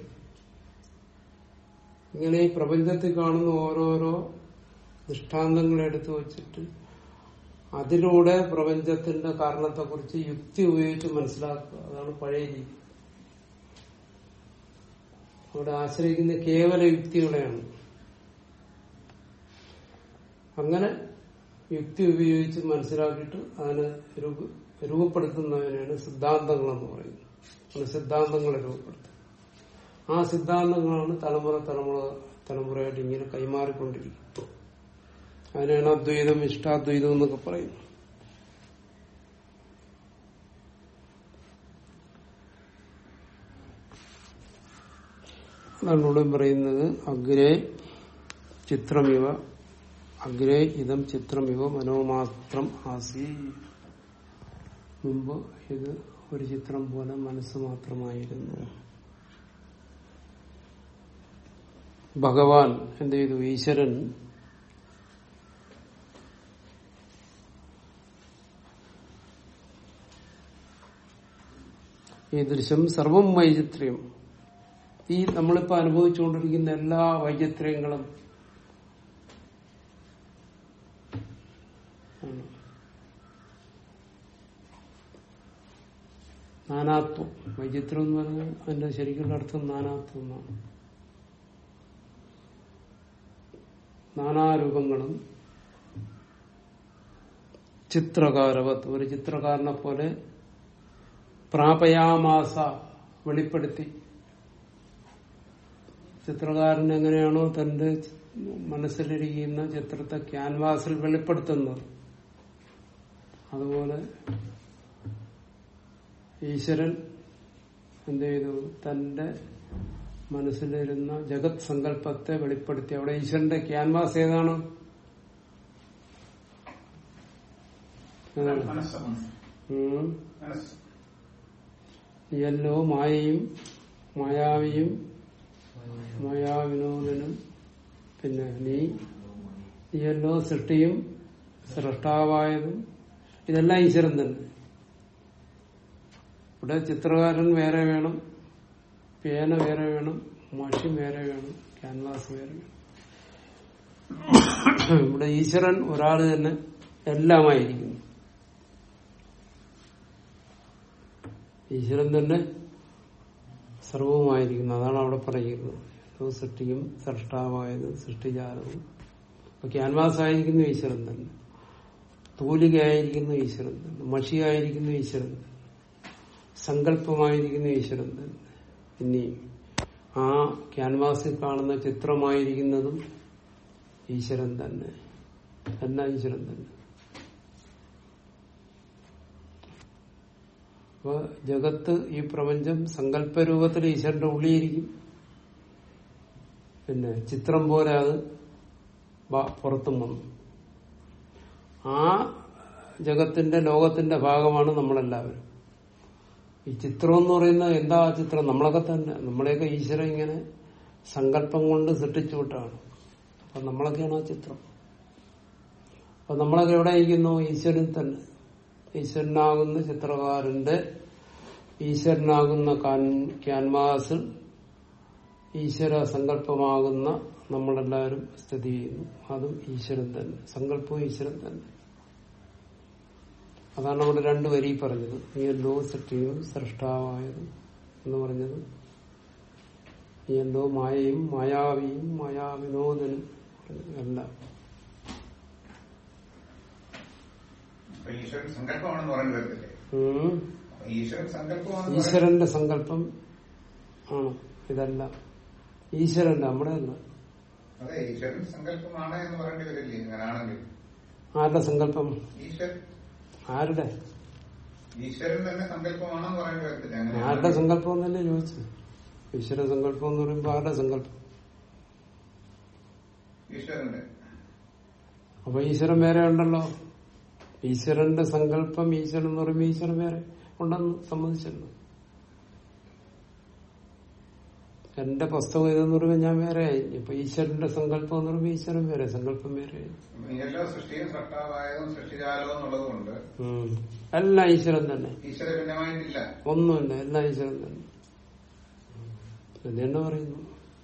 ഇങ്ങനെ ഈ പ്രപഞ്ചത്തിൽ കാണുന്ന ഓരോരോ ദൃഷ്ടാന്തങ്ങൾ എടുത്തു വച്ചിട്ട് അതിലൂടെ പ്രപഞ്ചത്തിന്റെ കാരണത്തെക്കുറിച്ച് യുക്തി ഉപയോഗിച്ച് മനസ്സിലാക്കുക അതാണ് പഴയ രീതി അവിടെ ആശ്രയിക്കുന്ന കേവല യുക്തികളെയാണ് അങ്ങനെ യുക്തി ഉപയോഗിച്ച് മനസ്സിലാക്കിയിട്ട് അതിനെ രൂപ- രൂപപ്പെടുത്തുന്നതിനാണ് സിദ്ധാന്തങ്ങൾ എന്ന് പറയുന്നത് അങ്ങനെ സിദ്ധാന്തങ്ങളെ രൂപപ്പെടുത്തുക ആ സിദ്ധാന്തങ്ങളാണ് തലമുറ തലമുറ തലമുറയായിട്ട് ഇങ്ങനെ കൈമാറിക്കൊണ്ടിരിക്കുന്നത് അതിനാണ് അദ്വൈതം ഇഷ്ടാദ്വൈതം എന്നൊക്കെ പറയുന്നത് അതാണ് ഇവിടെ പറയുന്നത് അഗ്രേ ചിത്രമിവ അഗ്രേ ഇതം ചിത്രമിവ മനോമാത്രം ആസി മുമ്പ് ഇത് ഒരു ചിത്രം പോലെ മനസ്സ് മാത്രമായിരുന്നു ഭഗവാൻ എന്ത് ചെയ്തു ഈശ്വരൻ ഈ ദൃശ്യം സർവം വൈചിത്ര്യം ഈ നമ്മളിപ്പോ അനുഭവിച്ചുകൊണ്ടിരിക്കുന്ന എല്ലാ വൈചിത്ര്യങ്ങളും ആണ്. നാനാത്വം വൈചിത്രം എന്ന് പറഞ്ഞാൽ അതിന്റെ ശരിക്കുള്ള അർത്ഥം നാനാത്വം എന്നാണ് നാനാരൂപങ്ങളും ചിത്രകാരവത്ത് ഒരു ചിത്രകാരനെ പോലെ പ്രാപയാമാസ വെളിപ്പെടുത്തി ചിത്രകാരൻ എങ്ങനെയാണോ തന്റെ മനസ്സിലിരിക്കുന്ന ചിത്രത്തെ ക്യാൻവാസിൽ വെളിപ്പെടുത്തുന്നത് അതുപോലെ ഈശ്വരൻ എന്ത് ചെയ്തു തന്റെ മനസ്സിലിരുന്ന ജഗത് സങ്കല്പത്തെ വെളിപ്പെടുത്തി അവിടെ ഈശ്വരന്റെ ക്യാൻവാസ് ഏതാണ് ഏതാണ്? മനസ്സ് ഉം. മനസ്സ് നീയല്ലോ മായയും മായാവിയും മായാവിനോദനും പിന്നെ നീ നീയല്ലോ സൃഷ്ടിയും സൃഷ്ടാവായതും ഇതെല്ലാം ഈശ്വരൻ തന്നെ ഇവിടെ ചിത്രകാരൻ വേറെ വേണം പേന വേറെ വേണം മഷി വേറെ വേണം ക്യാൻവാസ് വേറെ വേണം ഇവിടെ ഈശ്വരൻ ഒരാൾ തന്നെ എല്ലാമായിരിക്കുന്നു ഈശ്വരൻ തന്നെ സർവവുമായിരിക്കുന്നു അതാണ് അവിടെ പറയുന്നത് ഏതോ സൃഷ്ടിയും സൃഷ്ടാവായതും സൃഷ്ടിജാലവും അപ്പൊ ക്യാൻവാസ് ആയിരിക്കുന്നു ഈശ്വരൻ തന്നെ തൂലികയായിരിക്കുന്നു ഈശ്വരൻ തന്നെ മഷിയായിരിക്കുന്നു ഈശ്വരൻ തന്നെ സങ്കല്പമായിരിക്കുന്നു ഈശ്വരൻ തന്നെ ഇനി ആ ക്യാൻവാസിൽ കാണുന്ന ചിത്രമായിരിക്കുന്നതും ഈശ്വരൻ തന്നെ എല്ലാം ഈശ്വരൻ തന്നെ അപ്പൊ ജഗത്ത് ഈ പ്രപഞ്ചം സങ്കല്പരൂപത്തിൽ ഈശ്വരന്റെ ഉള്ളിയിരിക്കും പിന്നെ ചിത്രം പോലെ അത് ബ- പുറത്തും വന്നു ആ ജഗത്തിന്റെ ലോകത്തിന്റെ ഭാഗമാണ് നമ്മളെല്ലാവരും ഈ ചിത്രം എന്ന് പറയുന്നത് എന്താ ആ ചിത്രം നമ്മളൊക്കെ തന്നെ നമ്മളെയൊക്കെ ഈശ്വരൻ ഇങ്ങനെ സങ്കല്പം കൊണ്ട് സൃഷ്ടിച്ചു വിട്ടാണ് അപ്പൊ നമ്മളൊക്കെയാണ് ആ ചിത്രം അപ്പൊ നമ്മളൊക്കെ എവിടെ ഇരിക്കുന്നു ഈശ്വരൻ തന്നെ ഈശ്വരനാകുന്ന ചിത്രകാരന്റെ ഈശ്വരനാകുന്ന കാൻ- ക്യാൻവാസിൽ ഈശ്വര സങ്കല്പമാകുന്ന നമ്മളെല്ലാവരും സ്ഥിതി ചെയ്യുന്നു അതും ഈശ്വരൻ തന്നെ സങ്കല്പവും ഈശ്വരൻ തന്നെ അതാണ് അവിടെ രണ്ടു വരി പറഞ്ഞത് നീയല്ലോ സൃഷ്ടിയും സൃഷ്ടാവായതും എന്ന് പറഞ്ഞത് നീയല്ലോ മായയും മായാവിയും മായാവിനോദനും എല്ലാം അപ്പൊ ഈശ്വരൻ സങ്കല്പമാണെന്ന് പറഞ്ഞു വരത്തില്ലേ ഉം. അപ്പൊ ഈശ്വരൻ സങ്കല്പമാണെന്ന് പറയുന്നത് ഈശ്വരന്റെ സങ്കല്പം ആണ് ഇതെല്ലാം ഈശ്വരന്റെ നമ്മുടെ അല്ല അതെ ഈശ്വരൻ സങ്കല്പമാണ് എന്ന് പറയേണ്ടി വരില്ലേ അങ്ങനാണെങ്കിൽ ആരുടെ സങ്കല്പം ഈശ്വരൻ ആരുടെ ഈശ്വരൻ തന്നെ സങ്കല്പമാണെന്ന് പറയേണ്ടി വരത്തില്ല ആരുടെ അങ്ങനെ സങ്കല്പം എന്നല്ലേ ചോദിച്ചു ഈശ്വര സങ്കല്പം എന്ന് പറയുമ്പോൾ ആരുടെ സങ്കല്പം ഈശ്വരന്റെ അപ്പൊ ഈശ്വരൻ വേറെ ഉണ്ടല്ലോ ഈശ്വരന്റെ സങ്കല്പം ഈശ്വരൻ എന്ന് പറയുമ്പോൾ ഈശ്വരൻ വേറെ ഉണ്ടെന്ന് സമ്മതിച്ചല്ലോ എന്റെ പുസ്തകം ഇതെന്ന് പറയുമ്പോൾ ഞാൻ വേറെ ആയി ഇപ്പൊ ഈശ്വരന്റെ സങ്കല്പം എന്ന് പറയുമ്പോൾ ഈശ്വരൻ വേറെ സങ്കല്പം വേറെ ആയി. നീയല്ലോ സൃഷ്ടിയും സൃഷ്ടാവായതും സൃഷ്ടിജാലവും എന്നുള്ളതുകൊണ്ട് ഉം. എല്ലാം ഈശ്വരൻ തന്നെ ഈശ്വര ഭിന്നമായിട്ടില്ല ഒന്നുമില്ല എല്ലാം ഈശ്വരൻ തന്നെ എന്നെ പറയുന്നു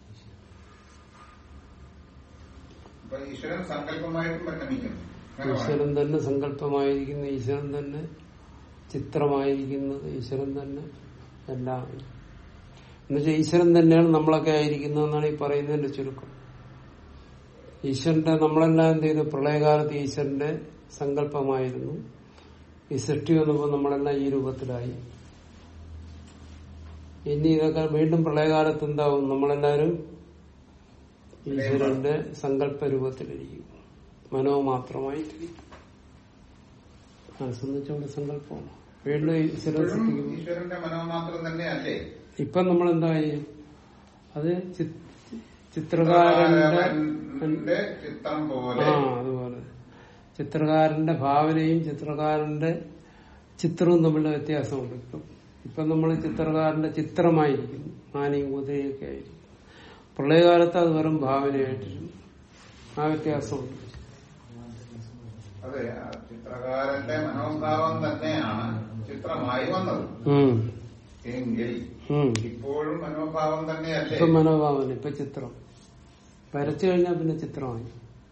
അപ്പൊ ഈശ്വരൻ സങ്കല്പമായിട്ടും പരിണമിക്കുന്നു അങ്ങനെ പറയാം. ഈശ്വരൻ തന്നെ സങ്കല്പമായിരിക്കുന്ന ഈശ്വരൻ തന്നെ ചിത്രമായിരിക്കുന്നത് ഈശ്വരൻ തന്നെ എല്ലാം എന്നുവെച്ചാൽ ഈശ്വരൻ തന്നെയാണ് നമ്മളൊക്കെ ആയിരിക്കുന്നതെന്നാണ് ഈ പറയുന്നതിന്റെ ചുരുക്കം ഈശ്വരന്റെ നമ്മളെല്ലാം എന്ത് ചെയ്തു പ്രളയകാലത്ത് ഈശ്വരന്റെ സങ്കല്പമായിരുന്നു ഈ സൃഷ്ടി വന്നപ്പോൾ നമ്മളെല്ലാം ഈ രൂപത്തിലായി ഇനി ഇതൊക്കെ വീണ്ടും പ്രളയകാലത്ത് എന്താവും നമ്മളെല്ലാരും ഈശ്വരന്റെ സങ്കല്പ രൂപത്തിലിരിക്കും മനോമാത്രമായിട്ടിരിക്കും മനസ്സെന്ന് വെച്ചവിടെ സങ്കല്പമാണ് വീണ്ടും ഈശ്വരൻ ഇപ്പോഴും സൃഷ്ടിക്കും ഈശ്വരന്റെ മനോമാത്രം തന്നെയല്ലേ ഇപ്പൊ നമ്മൾ എന്തായി അത് ചി- ചിത്രകാരന്റെ ചിത്രകാരന്റെ ചിത്രം പോലെ ആ അതുപോലെ ചിത്രകാരന്റെ ഭാവനയും ചിത്രകാരന്റെ ചിത്രവും തമ്മിലുള്ള വ്യത്യാസമുണ്ട് ഇപ്പം ഇപ്പൊ നമ്മൾ ചിത്രകാരന്റെ ചിത്രമായിരിക്കുന്നു ആനയും കുതിരയൊക്കെ ആയിരിക്കും പ്രളയകാലത്ത് അത് വെറും ഭാവനയായിട്ടിരുന്നു ആ വ്യത്യാസമുണ്ട് അതെ ആ ചിത്രകാരന്റെ മനോഭാവം തന്നെയാണ് ചിത്രമായി വന്നത് ഉം. എങ്കിൽ ഉം. ഇപ്പോഴും മനോഭാവം തന്നെയല്ലേ ഇപ്പൊ മനോഭാവന ഇപ്പൊ ചിത്രം വരച്ചു കഴിഞ്ഞാൽ പിന്നെ ചിത്രമായി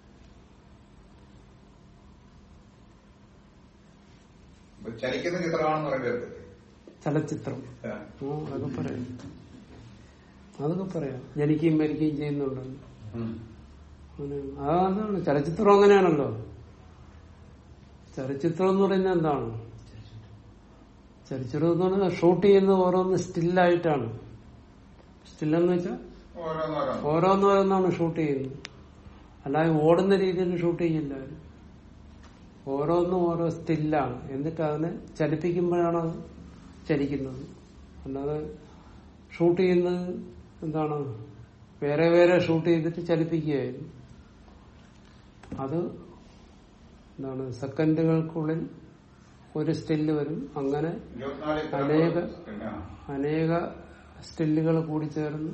ഇപ്പൊ ചലിക്കുന്ന ചിത്രമാണെന്ന് പറയരുത് ചലച്ചിത്രം ആ. ആ, അതൊക്കെ പറയാം അതൊക്കെ പറയാം ജനിക്കുകയും മരിക്കുകയും ചെയ്യുന്നുണ്ട് ഉം. അങ്ങനെ അതാണ് ചലച്ചിത്രം അങ്ങനെയാണല്ലോ ചലച്ചിത്രം എന്ന് പറയുന്നത് എന്താണ് ചലച്ചിത്രം എന്ന് പറഞ്ഞാൽ ഷൂട്ട് ചെയ്യുന്നത് ഓരോന്ന് സ്റ്റില്ലായിട്ടാണ് സ്റ്റില്ലെന്ന് വെച്ചാൽ ഓരോന്നോരോന്ന് ഓരോന്നോരോന്നാണ് ഷൂട്ട് ചെയ്യുന്നത് അല്ലാതെ ഓടുന്ന രീതിയിൽ ഷൂട്ട് ചെയ്യില്ല അവര്. ഓരോന്നും ഓരോ സ്റ്റില്ലാണ് എന്നിട്ട് അതിനെ ചലിപ്പിക്കുമ്പോഴാണ് അത് ചലിക്കുന്നത് അല്ലാതെ ഷൂട്ട് ചെയ്യുന്നത് എന്താണ് വേറെ വേറെ ഷൂട്ട് ചെയ്തിട്ട് ചലിപ്പിക്കുകയായിരുന്നു അത് എന്താണ് സെക്കൻഡുകൾക്കുള്ളിൽ ഒരു സ്റ്റില്ല് വരും അങ്ങനെ ഇരുപത്തിനാല് അനേക- പിന്നെ, ആ. അനേക സ്റ്റില്ലുകൾ കൂടിച്ചേർന്ന്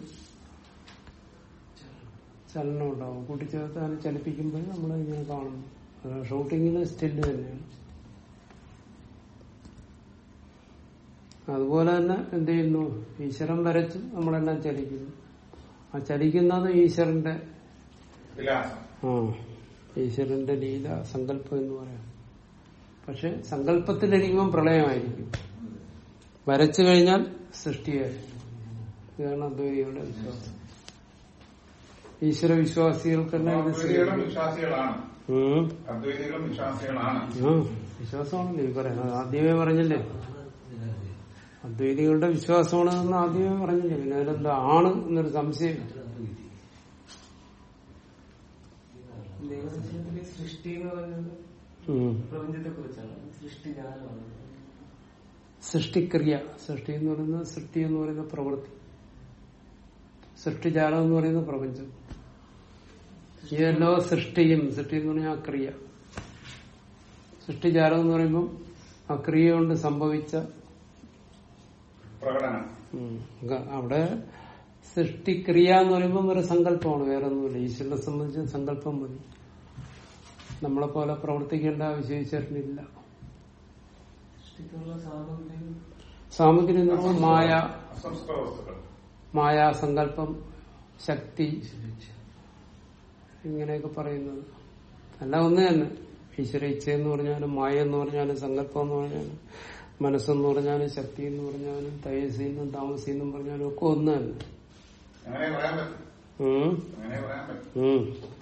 ചലനം ഉണ്ടാവും കൂട്ടിച്ചേർത്ത് അതിനെ ചലിപ്പിക്കുമ്പോൾ നമ്മൾ ഇങ്ങനെ കാണുന്നു അത് ഷൂട്ടിങ്ങിന് സ്റ്റില്ല് തന്നെയാണ് അതുപോലെ തന്നെ എന്ത് ചെയ്യുന്നു ഈശ്വരൻ വരച്ച് നമ്മളെല്ലാം ചലിക്കുന്നു ആ ചലിക്കുന്നത് ഈശ്വരന്റെ വിലാസം ആ ഈശ്വരന്റെ ലീല സങ്കല്പം എന്ന് പറയാം പക്ഷെ സങ്കല്പത്തിലിരിക്കുമ്പോൾ പ്രളയമായിരിക്കും വരച്ചു കഴിഞ്ഞാൽ സൃഷ്ടിയായിരിക്കും ഇതാണ് അദ്വൈതികളുടെ വിശ്വാസം ഈശ്വര വിശ്വാസികൾക്കെല്ലാം ഇത് അദ്വൈതികളും സ്വീകരിക്കും. വിശ്വാസികളാണ് ഉം. അദ്വൈതികളും വിശ്വാസികളാണ് ആ വിശ്വാസമാണല്ലോ ഈ പറയുന്നത് ആദ്യമേ പറഞ്ഞില്ലേ അദ്വൈതികളുടെ വിശ്വാസമാണ് എന്ന് ആദ്യമേ പറഞ്ഞില്ലേ പിന്നെ അതിലെന്താ ആണ് എന്നൊരു സംശയം ദൈവദർശനത്തിലെ സൃഷ്ടി എന്ന് പറയുന്നത് ഉം. പ്രപഞ്ചത്തെ കുറിച്ചാണ് സൃഷ്ടി ജ്ഞാനമാണ് സൃഷ്ടിക്രിയ സൃഷ്ടി എന്ന് പറയുന്നത് സൃഷ്ടി എന്ന് പറയുന്ന പ്രവൃത്തി സൃഷ്ടിജാലം എന്ന് പറയുന്നത് പ്രപഞ്ചം ഇതെല്ലോ സൃഷ്ടിയും സൃഷ്ടി എന്ന് പറഞ്ഞാൽ ആ ക്രിയ സൃഷ്ടിജാലം എന്ന് പറയുമ്പോൾ ആ ക്രിയ കൊണ്ട് സംഭവിച്ച പ്രകടനം ഉം, ഗ- അവിടെ സൃഷ്ടിക്രിയ എന്ന് പറയുമ്പോൾ ഒരു സങ്കല്പമാണ് വേറെ ഒന്നുമില്ല ഈശ്വരനെ സംബന്ധിച്ച് സങ്കല്പം മതി നമ്മളെ പോലെ പ്രവർത്തിക്കേണ്ട ആവശ്യം ഈശ്വരനില്ല സൃഷ്ടിക്കുള്ള സാമഗ്രിയും സാമഗ്രി എന്ന് പറയുമ്പോൾ മായ അസംസ്കൃത വസ്തുക്കൾ മായാസങ്കല്പം ശക്തി ഇങ്ങനെയൊക്കെ പറയുന്നത് എല്ലാം ഒന്ന് തന്നെ ഈശ്വര ഇച്ഛ എന്ന് പറഞ്ഞാലും മായ എന്ന് പറഞ്ഞാലും സങ്കല്പം എന്ന് പറഞ്ഞാലും മനസ്സെന്ന് പറഞ്ഞാലും ശക്തി എന്ന് പറഞ്ഞാലും തേജസ്സെന്നും താമസിന്നും പറഞ്ഞാലും ഒക്കെ ഒന്ന് തന്നെ അങ്ങനെ പറയാൻ പറ്റും ഉം. അങ്ങനെ പറയാൻ പറ്റും ഉം.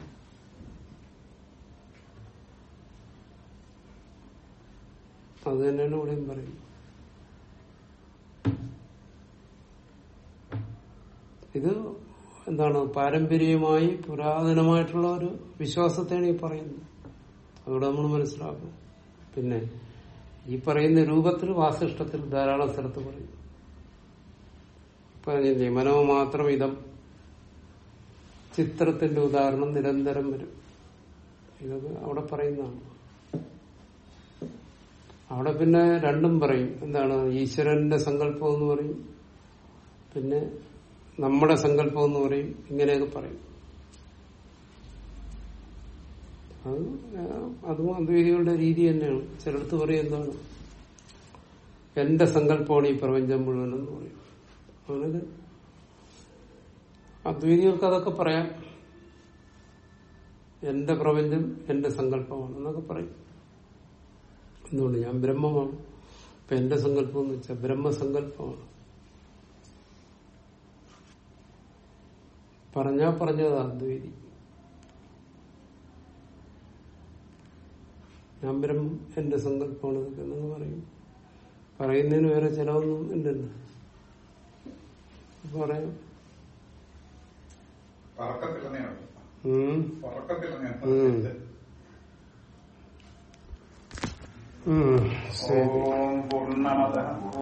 അത് തന്നെയാണ് ഇവിടെയും പറയുന്നത് ഇത് എന്താണ് പാരമ്പര്യമായി പുരാതനമായിട്ടുള്ള ഒരു വിശ്വാസത്തെയാണ് ഈ പറയുന്നത് അതുകൂടെ നമ്മൾ മനസ്സിലാക്കും പിന്നെ ഈ പറയുന്ന രൂപത്തിൽ വാസിഷ്ടത്തിൽ ധാരാളം സ്ഥലത്ത് പറയും പറഞ്ഞില്ലേ മനോ മാത്രം ഇതം ചിത്രത്തിന്റെ ഉദാഹരണം നിരന്തരം വരും ഇതൊക്കെ അവിടെ പറയുന്നതാണ് അവിടെ പിന്നെ രണ്ടും പറയും എന്താണ് ഈശ്വരന്റെ സങ്കല്പം എന്ന് പറയും പിന്നെ നമ്മുടെ സങ്കല്പം എന്ന് പറയും ഇങ്ങനെയൊക്കെ പറയും അത് ഏഹ്, അതും അദ്വൈതികളുടെ രീതി തന്നെയാണ് ചിലടത്ത് പറയും എന്താണ് എന്റെ സങ്കല്പമാണ് ഈ പ്രപഞ്ചം മുഴുവനെന്ന് പറയും അങ്ങനെ അദ്വൈതികൾക്ക് അതൊക്കെ പറയാം എന്റെ പ്രപഞ്ചം എന്റെ സങ്കല്പമാണ് എന്നൊക്കെ പറയും എന്തുകൊണ്ട് ഞാൻ ബ്രഹ്മമാണ് ഇപ്പൊ എന്റെ സങ്കല്പം എന്ന് വെച്ചാൽ ബ്രഹ്മസങ്കല്പമാണ് പറഞ്ഞാ പറഞ്ഞത് അദ്വൈതി ഞാൻ ബ്രഹ്മം എന്റെ സങ്കല്പമാണ് ഇതൊക്കെ എന്നൊക്കെ പറയും പറയുന്നതിന് വേറെ ചിലവൊന്നും ഉണ്ടല്ലോ പറയാം പറക്കത്തില്ലെന്നേ ഉള്ളൂ ഉം. പറക്കത്തില്ലെന്നേ ഉം. ഉം. ശരി ഓം പൂർണ്ണമത